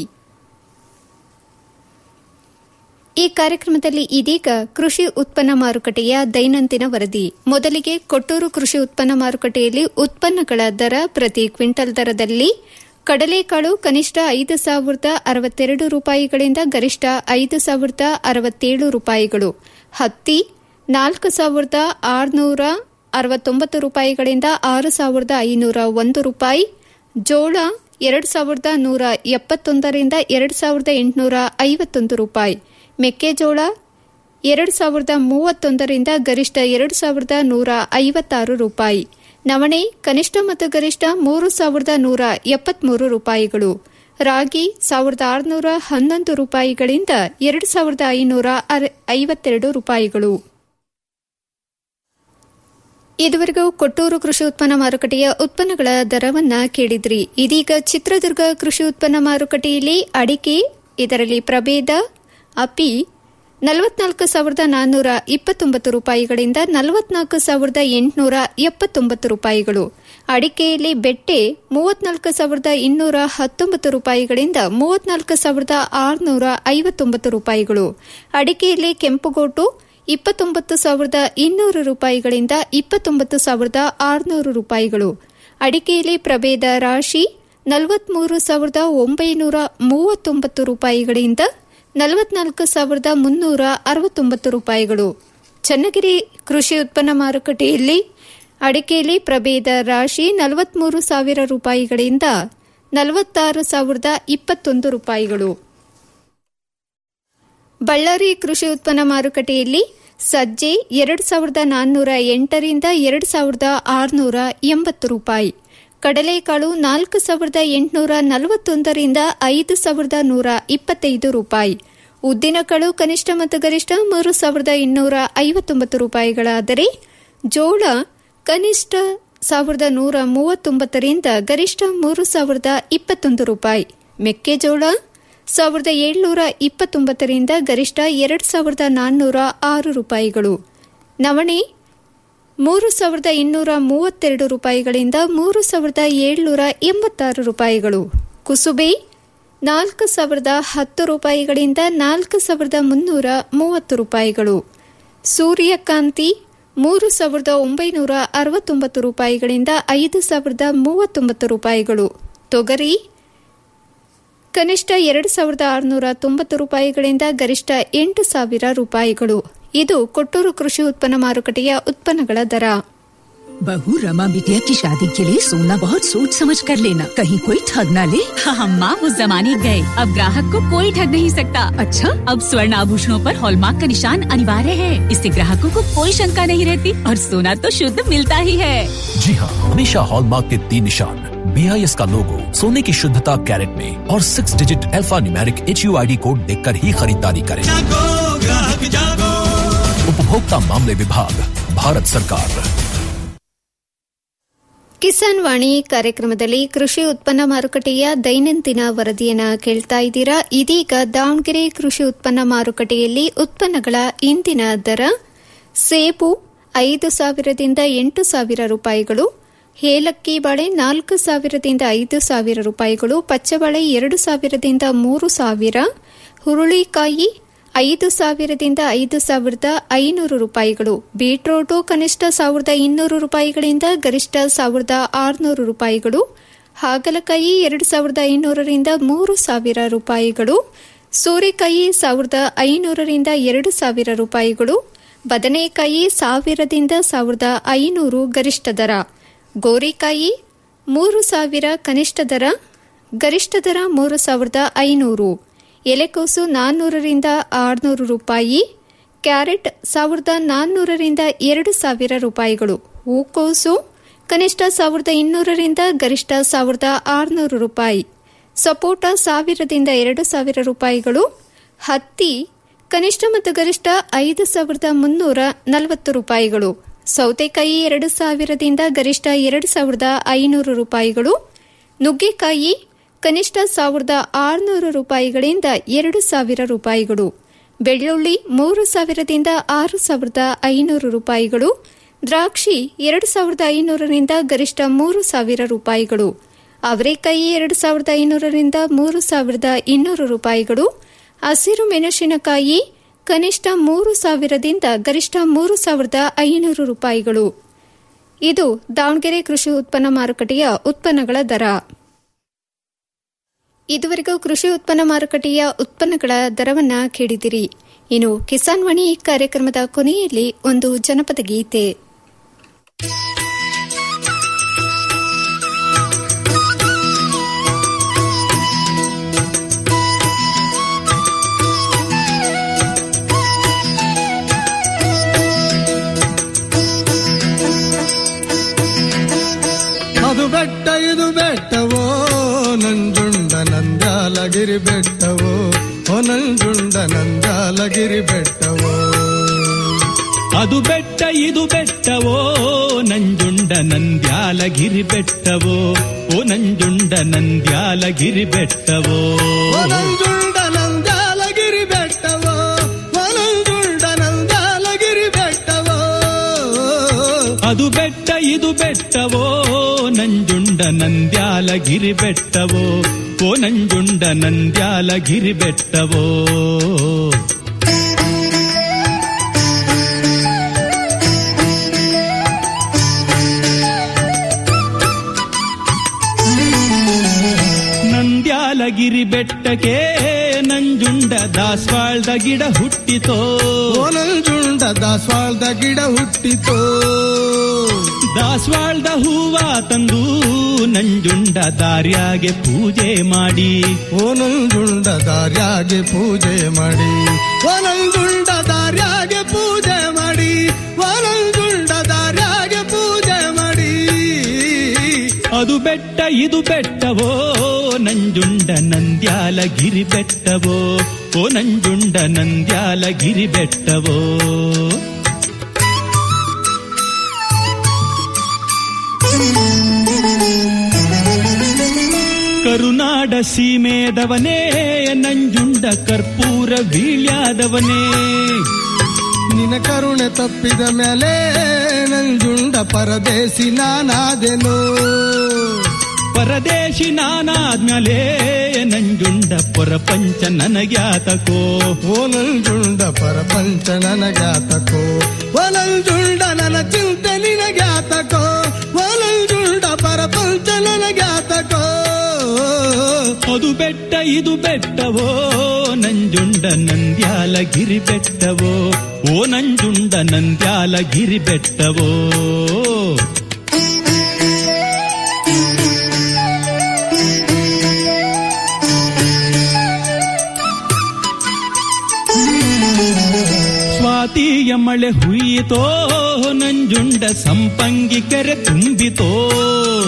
ಈ ಕಾರ್ಯಕ್ರಮದಲ್ಲಿ ಇದೀಗ ಕೃಷಿ ಉತ್ಪನ್ನ ಮಾರುಕಟ್ಟೆಯ ದೈನಂದಿನ ವರದಿ ಮೊದಲಿಗೆ ಕೊಟ್ಟೂರು ಕೃಷಿ ಉತ್ಪನ್ನ ಮಾರುಕಟ್ಟೆಯಲ್ಲಿ ಉತ್ಪನ್ನಗಳ ದರ ಪ್ರತಿ ಕ್ವಿಂಟಲ್ ದರದಲ್ಲಿ ಕಡಲೆಕಾಳು ಕನಿಷ್ಠ ಐದು ಸಾವಿರದ ಅರವತ್ತೆರಡು ರೂಪಾಯಿಗಳಿಂದ ಗರಿಷ್ಠ ಐದು ಸಾವಿರದ ಅರವತ್ತೇಳು ರೂಪಾಯಿಗಳು ಹತ್ತಿ ನಾಲ್ಕು ಸಾವಿರದ ಆರುನೂರ ಅರವತ್ತೊಂಬತ್ತು ರೂಪಾಯಿಗಳಿಂದ ಆರು ಸಾವಿರದ ಐನೂರ ಒಂದು ರೂಪಾಯಿ ಜೋಳ ಎರಡು ಸಾವಿರದ ನೂರ ಎಪ್ಪತ್ತೊಂದರಿಂದ ಎರಡು ಸಾವಿರದ ಎಂಟುನೂರ ಐವತ್ತೊಂದು ರೂಪಾಯಿ ಮೆಕ್ಕೆಜೋಳ ಎರಡು ಸಾವಿರದ ಮೂವತ್ತೊಂದರಿಂದ ಗರಿಷ್ಠ ಎರಡು ಸಾವಿರದ ನೂರ ಐವತ್ತಾರು ರೂಪಾಯಿ ನವಣೆ ಕನಿಷ್ಠ ಮತ್ತು ಗರಿಷ್ಠ ಮೂರು ಸಾವಿರದ ನೂರ ಎಪ್ಪತ್ಮೂರು ರೂಪಾಯಿಗಳು ರಾಗಿ ಸಾವಿರದ ಆರುನೂರ ಹನ್ನೊಂದು ರೂಪಾಯಿಗಳಿಂದ ಎರಡು ಸಾವಿರದ ಐನೂರ ಐವತ್ತೆರಡು ರೂಪಾಯಿಗಳು ಇದುವರೆಗೂ ಕೊಟ್ಟೂರು ಕೃಷಿ ಉತ್ಪನ್ನ ಮಾರುಕಟ್ಟೆಯ ಉತ್ಪನ್ನಗಳ ದರವನ್ನ ಕೇಳಿದ್ರಿ ಇದೀಗ ಚಿತ್ರದುರ್ಗ ಕೃಷಿ ಉತ್ಪನ್ನ ಮಾರುಕಟ್ಟೆಯಲ್ಲಿ ಅಡಿಕೆ ಇದರಲ್ಲಿ ಪ್ರಭೇದ ಅಪಿ ನಲವತ್ನಾಲ್ಕು ಸಾವಿರದ ನಾನ್ನೂರ ಇಪ್ಪತ್ತೊಂಬತ್ತು ರೂಪಾಯಿಗಳಿಂದ ನಲವತ್ನಾಲ್ಕು ಸಾವಿರದ ಎಂಟುನೂರ ಎಪ್ಪತ್ತೊಂಬತ್ತು ರೂಪಾಯಿಗಳು ಅಡಿಕೆಯಲ್ಲಿ ಬೆಟ್ಟೆ ಮೂವತ್ನಾಲ್ಕು ಸಾವಿರದ ಇನ್ನೂರ ಹತ್ತೊಂಬತ್ತು ರೂಪಾಯಿಗಳಿಂದ ಮೂವತ್ನಾಲ್ಕು ಸಾವಿರದ ಆರುನೂರ ಐವತ್ತೊಂಬತ್ತು ರೂಪಾಯಿಗಳು ಅಡಿಕೆಯಲ್ಲಿ ಕೆಂಪುಗೋಟು ಇಪ್ಪತ್ತೊಂಬತ್ತು ಸಾವಿರದ ಇನ್ನೂರು ರೂಪಾಯಿಗಳಿಂದ ಇಪ್ಪತ್ತೊಂಬತ್ತು ಸಾವಿರದ ಆರುನೂರು ರೂಪಾಯಿಗಳು ಅಡಿಕೆಯಲ್ಲಿ ಪ್ರಭೇದ ರಾಶಿ ನಲವತ್ಮೂರು ಸಾವಿರದ ಒಂಬೈನೂರ ಮೂವತ್ತೊಂಬತ್ತು ರೂಪಾಯಿಗಳಿಂದ ನಲವತ್ನಾಲ್ಕು ಸಾವಿರದ ಮುನ್ನೂರ ಅರವತ್ತೊಂಬತ್ತು ರೂಪಾಯಿಗಳು ಚನ್ನಗಿರಿ ಕೃಷಿ ಉತ್ಪನ್ನ ಮಾರುಕಟ್ಟೆಯಲ್ಲಿ ಅಡಿಕೆಯಲ್ಲಿ ಪ್ರಭೇದ ರಾಶಿ ನಲವತ್ಮೂರು ಸಾವಿರ ರೂಪಾಯಿಗಳಿಂದ ನಲವತ್ತಾರು ಸಾವಿರದ ಇಪ್ಪತ್ತೊಂದು ರೂಪಾಯಿಗಳು ಬಳ್ಳಾರಿ ಕೃಷಿ ಉತ್ಪನ್ನ ಮಾರುಕಟ್ಟೆಯಲ್ಲಿ ಸಜ್ಜೆ ಎರಡು ಸಾವಿರದ ನಾನ್ನೂರ ಎಂಟರಿಂದ ಎರಡು ಸಾವಿರದ ಆರುನೂರ ಎಂಬತ್ತು ರೂಪಾಯಿ ಕಡಲೆಕಾಳು ನಾಲ್ಕು ಸಾವಿರದ ಎಂಟುನೂರ ನಲವತ್ತೊಂದರಿಂದ ಐದು ಸಾವಿರದ ನೂರ ಇಪ್ಪತ್ತೈದು ರೂಪಾಯಿ ಉದ್ದಿನಕಾಳು ಕನಿಷ್ಠ ಮತ್ತು ಗರಿಷ್ಠ ಮೂರು ಸಾವಿರದ ಇನ್ನೂರ ಐವತ್ತೊಂಬತ್ತು ರೂಪಾಯಿಗಳಾದರೆ ಜೋಳ ಕನಿಷ್ಠ ಸಾವಿರದ ನೂರ ಮೂವತ್ತೊಂಬತ್ತರಿಂದ ಗರಿಷ್ಠ ಮೂರು ಸಾವಿರದ ಇಪ್ಪತ್ತೊಂದು ರೂಪಾಯಿ ಮೆಕ್ಕೆಜೋಳ ಸಾವಿರದ ಏಳ್ನೂರ ಇಪ್ಪತ್ತೊಂಬತ್ತರಿಂದ ಗರಿಷ್ಠ ಎರಡು ಸಾವಿರದ ನಾನ್ನೂರ ಆರು ರೂಪಾಯಿಗಳು ನವಣೆ ಮೂರು ಸಾವಿರದ ಇನ್ನೂರ ಮೂವತ್ತೆರಡು ರೂಪಾಯಿಗಳಿಂದ ಮೂರು ಸಾವಿರದ ಏಳ್ನೂರ ಎಂಬತ್ತಾರು ರೂಪಾಯಿಗಳು ಕುಸುಬೆ ನಾಲ್ಕು ಸಾವಿರದ ಹತ್ತು ರೂಪಾಯಿಗಳಿಂದ ನಾಲ್ಕು ಸಾವಿರದ ಮುನ್ನೂರ ಮೂವತ್ತು ರೂಪಾಯಿಗಳು ಸೂರ್ಯಕಾಂತಿ ಮೂರು ಸಾವಿರದ ಒಂಬೈನೂರ ಅರವತ್ತೊಂಬತ್ತು ರೂಪಾಯಿಗಳಿಂದ ಐದು ಸಾವಿರದ ಮೂವತ್ತೊಂಬತ್ತು ರೂಪಾಯಿಗಳು ತೊಗರಿ ಕನಿಷ್ಠ ಎರಡು ಸಾವಿರದ ಆರುನೂರ ತೊಂಬತ್ತು ರೂಪಾಯಿಗಳಿಂದ ಗರಿಷ್ಠ ಎಂಟು ಸಾವಿರ ರೂಪಾಯಿಗಳು ಇದು ಕೊಟ್ಟೂರು ಕೃಷಿ ಉತ್ಪನ್ನ ಮಾರುಕಟ್ಟೆಯ ಉತ್ಪನ್ನಗಳ ದರ बहू रमा बिटिया की शादी के लिए सोना बहुत सोच समझ कर लेना कहीं कोई ठग ना ले हम माँ उस जमाने गए अब ग्राहक को कोई ठग नहीं सकता अच्छा अब स्वर्ण आभूषणों पर हॉलमार्क का निशान अनिवार्य है इससे ग्राहकों को कोई शंका नहीं रहती और सोना तो शुद्ध मिलता ही है जी हाँ हमेशा हॉलमार्क के तीन निशान बी आई एस का लोगो सोने की शुद्धता कैरेट में और six digit alpha numeric H U I D code देख कर ही खरीदारी करें उपभोक्ता मामले विभाग भारत सरकार ಕಿಸಾನ್ ವಾಣಿ ಕಾರ್ಯಕ್ರಮದಲ್ಲಿ ಕೃಷಿ ಉತ್ಪನ್ನ ಮಾರುಕಟ್ಟೆಯ ದೈನಂದಿನ ವರದಿಯನ್ನ ಕೇಳ್ತಾ ಇದ್ದೀರಾ ಇದೀಗ ದಾವಣಗೆರೆ ಕೃಷಿ ಉತ್ಪನ್ನ ಮಾರುಕಟ್ಟೆಯಲ್ಲಿ ಉತ್ಪನ್ನಗಳ ಇಂದಿನ ದರ ಸೇಬು ಐದು ಸಾವಿರದಿಂದ ಎಂಟು ಸಾವಿರ ರೂಪಾಯಿಗಳು ಏಲಕ್ಕಿ ಬಾಳೆ ನಾಲ್ಕು ಸಾವಿರದಿಂದ ಐದು ಸಾವಿರ ರೂಪಾಯಿಗಳು ಪಚ್ಚಬಾಳೆ ಎರಡು ಸಾವಿರದಿಂದ ಮೂರು ಸಾವಿರ ಹುರುಳಿಕಾಯಿ ಐದು ಸಾವಿರದಿಂದ ಐದು ಸಾವಿರದ ಐನೂರು ರೂಪಾಯಿಗಳು ಬೀಟ್ರೋಟು ಕನಿಷ್ಠ ಸಾವಿರದ ಇನ್ನೂರು ರೂಪಾಯಿಗಳಿಂದ ಗರಿಷ್ಠ ಸಾವಿರದ ಆರುನೂರು ರೂಪಾಯಿಗಳು ಹಾಗಲಕಾಯಿ ಎರಡು ಸಾವಿರದ ಐನೂರರಿಂದ ಮೂರು ಸಾವಿರ ರೂಪಾಯಿಗಳು ಸೋರೆಕಾಯಿ ಸಾವಿರದ ಐನೂರರಿಂದ ಎರಡು ಸಾವಿರ ರೂಪಾಯಿಗಳು ಬದನೆಕಾಯಿ ಸಾವಿರದಿಂದ ಸಾವಿರದ ಐನೂರು ಗರಿಷ್ಠ ದರ ಗೋರಿಕಾಯಿ ಮೂರು ಸಾವಿರ ಕನಿಷ್ಠ ದರ ಗರಿಷ್ಠ ದರ ಮೂರು ಸಾವಿರದ ಐನೂರು ಎಲೆಕೋಸು ನಾನ್ನೂರರಿಂದ ಆರುನೂರು ರೂಪಾಯಿ ಕ್ಯಾರೆಟ್ ಸಾವಿರದ ನಾನ್ನೂರರಿಂದ ಎರಡು ಸಾವಿರ ರೂಪಾಯಿಗಳು ಹೂಕೋಸು ಕನಿಷ್ಠ ಸಾವಿರದ ಇನ್ನೂರರಿಂದ ಗರಿಷ್ಠ ಸಾವಿರದ ಆರುನೂರು ರೂಪಾಯಿ ಸಪೋಟ ಸಾವಿರದಿಂದ ಎರಡು ಸಾವಿರ ರೂಪಾಯಿಗಳು ಹತ್ತಿ ಕನಿಷ್ಠ ಮತ್ತು ಗರಿಷ್ಠ ಐದು ಸಾವಿರದ ಮುನ್ನೂರ ನಲವತ್ತು ರೂಪಾಯಿಗಳು ಸೌತೆಕಾಯಿ ಎರಡು ಸಾವಿರದಿಂದ ಗರಿಷ್ಠ ಎರಡು ಸಾವಿರದ ಐನೂರು ರೂಪಾಯಿಗಳು ನುಗ್ಗೆಕಾಯಿ ಕನಿಷ್ಠ ಸಾವಿರದ ಆರುನೂರು ರೂಪಾಯಿಗಳಿಂದ ಎರಡು ಸಾವಿರ ರೂಪಾಯಿಗಳು ಬೆಳ್ಳುಳ್ಳಿ ಮೂರು ಸಾವಿರದಿಂದ ಆರು ಸಾವಿರದ ಐನೂರು ರೂಪಾಯಿಗಳು ದ್ರಾಕ್ಷಿ ಎರಡು ಸಾವಿರದ ಐನೂರರಿಂದ ಗರಿಷ್ಠ ಮೂರು ಸಾವಿರ ರೂಪಾಯಿಗಳು ಅವರೆಕಾಯಿ ಎರಡು ಸಾವಿರದ ಐನೂರರಿಂದ ಮೂರು ಸಾವಿರದ ಇನ್ನೂರು ರೂಪಾಯಿಗಳು ಹಸಿರು ಮೆಣಸಿನಕಾಯಿ ಕನಿಷ್ಠ ಮೂರು ಸಾವಿರದಿಂದ ಗರಿಷ್ಠ ಮೂರು ಸಾವಿರದ ಐನೂರು ರೂಪಾಯಿಗಳು ಇದು ದಾವಣಗೆರೆ ಕೃಷಿ ಉತ್ಪನ್ನ ಮಾರುಕಟ್ಟೆಯ ಉತ್ಪನ್ನಗಳ ದರ ಇದುವರೆಗೂ ಕೃಷಿ ಉತ್ಪನ್ನ ಮಾರುಕಟ್ಟೆಯ ಉತ್ಪನ್ನಗಳ ದರವನ್ನ ಕೇಳಿದಿರಿ ಇನ್ನು ಕಿಸಾನ್ ವಾಣಿ ಕಾರ್ಯಕ್ರಮದ ಕೊನೆಯಲ್ಲಿ ಒಂದು ಜನಪದ ಗೀತೆ ಅದು ಬೆಟ್ಟ ಇದು ಬೆಟ್ಟವೋ ನಂಜುಂಡ ನಂದ್ಯಾಲಗಿರಿ ಬೆಟ್ಟವೋ ಓ ನಂಜುಂಡ ನಂದ್ಯಾಲಗಿರಿ ಬೆಟ್ಟವೋ ಅದು ಬೆಟ್ಟ ಇದು ಬೆಟ್ಟವೋ ನಂಜುಂಡ ನಂದ್ಯಾಲಗಿರಿ ಬೆಟ್ಟವೋ ಓ ನಂಜುಂಡ ನಂದ್ಯಾಲಗಿರಿ ಬೆಟ್ಟವೋ ಓ ನಂಜುಂಡ ನಂದ್ಯಾಲಗಿರಿ ಬೆಟ್ಟವೋ ಓ ನಂಜುಂಡ ನಂದ್ಯಾಲಗಿರಿ ಬೆಟ್ಟವೋ ಅದು ಬೆಟ್ಟ ಇದು ಬೆಟ್ಟವೋ ನಂಜುಂಡ ನಂದ್ಯಾಲಗಿರಿ ಬೆಟ್ಟವೋ ಓ ನಂಜುಂಡ ನಂದ್ಯಾಲಗಿರಿ ಬೆಟ್ಟವೋ ನಂದ್ಯಾಲಗಿರಿ ಬೆಟ್ಟಕ್ಕೆ ನಂಜುಂಡ ದಾಸ್ವಾಳ್ದ ಗಿಡ ಹುಟ್ಟಿತೋ ಓ ನಂಜುಂಡ ದಾಸ್ವಾಳ್ದ ಗಿಡ ಹುಟ್ಟಿತೋ ದಾಸ್ವಾಳ್ದ ಹೂವ ತಂದು ನಂಜುಂಡ ದಾರ್ಯಾಗೆ ಪೂಜೆ ಮಾಡಿ ಓ ನಂಜುಂಡ ದಾರ್ಯಾಗೆ ಪೂಜೆ ಮಾಡಿ ಓ ನಂಜುಂಡ ದಾರ್ಯಾಗೆ ಪೂಜೆ ಮಾಡಿ ಓ ನಂಜುಂಡ ದಾರ್ಯಾಗೆ ಪೂಜೆ ಮಾಡಿ ಅದು ಬೆಟ್ಟ ಇದು ಬೆಟ್ಟವೋ ನಂಜುಂಡ ನಂದ್ಯಾಲ ಗಿರಿ ಬೆಟ್ಟವೋ ಓ ನಂಜುಂಡ ನಂದ್ಯಾಲ ಗಿರಿ ಬೆಟ್ಟವೋ ಕರುನಾಡ ಸೀಮೆದವನೇ ನಂಜುಂಡ ಕರ್ಪೂರ ವೀಳ್ಯಾದವನೇ ನಿನ ಕರುಣೆ ತಪ್ಪಿದ ಮೇಲೆ ನಂಜುಂಡ ಪರದೇಸಿ ನಾನಾದೆನು ಪರದೇಶಿ ನಾನಾದ್ಮೇಲೆ ನಂಜುಂಡ ಪರಪಂಚ ನನಗ್ಯಾತಕೋ ಓ ನಂಜುಂಡ ಪರಪಂಚ ನನಗ್ಯಾತಕೋ ಓ ನಂಜುಂಡ ನನ್ನ ಚಿಂತೆ ನಿನಗ್ಯಾತಕೋ ಓ ನಂಜುಂಡ ಪರಪಂಚ ನನಗ್ಯಾತಕೋ ಅದು ಬೆಟ್ಟ ಇದು ಬೆಟ್ಟವೋ ನಂಜುಂಡ ನಂದ್ಯಾಲ ಗಿರಿ ಬೆಟ್ಟವೋ ಓ ನಂಜುಂಡ ನಂದ್ಯಾಲ ಗಿರಿ ಬೆಟ್ಟವೋ ಸ್ವಾತಿಯ ಮಳೆ ಹುಯ್ಯಿತೋ ನಂಜುಂಡ ಸಂಪಂಗಿ ಕೆರೆ ತುಂಬಿತೋ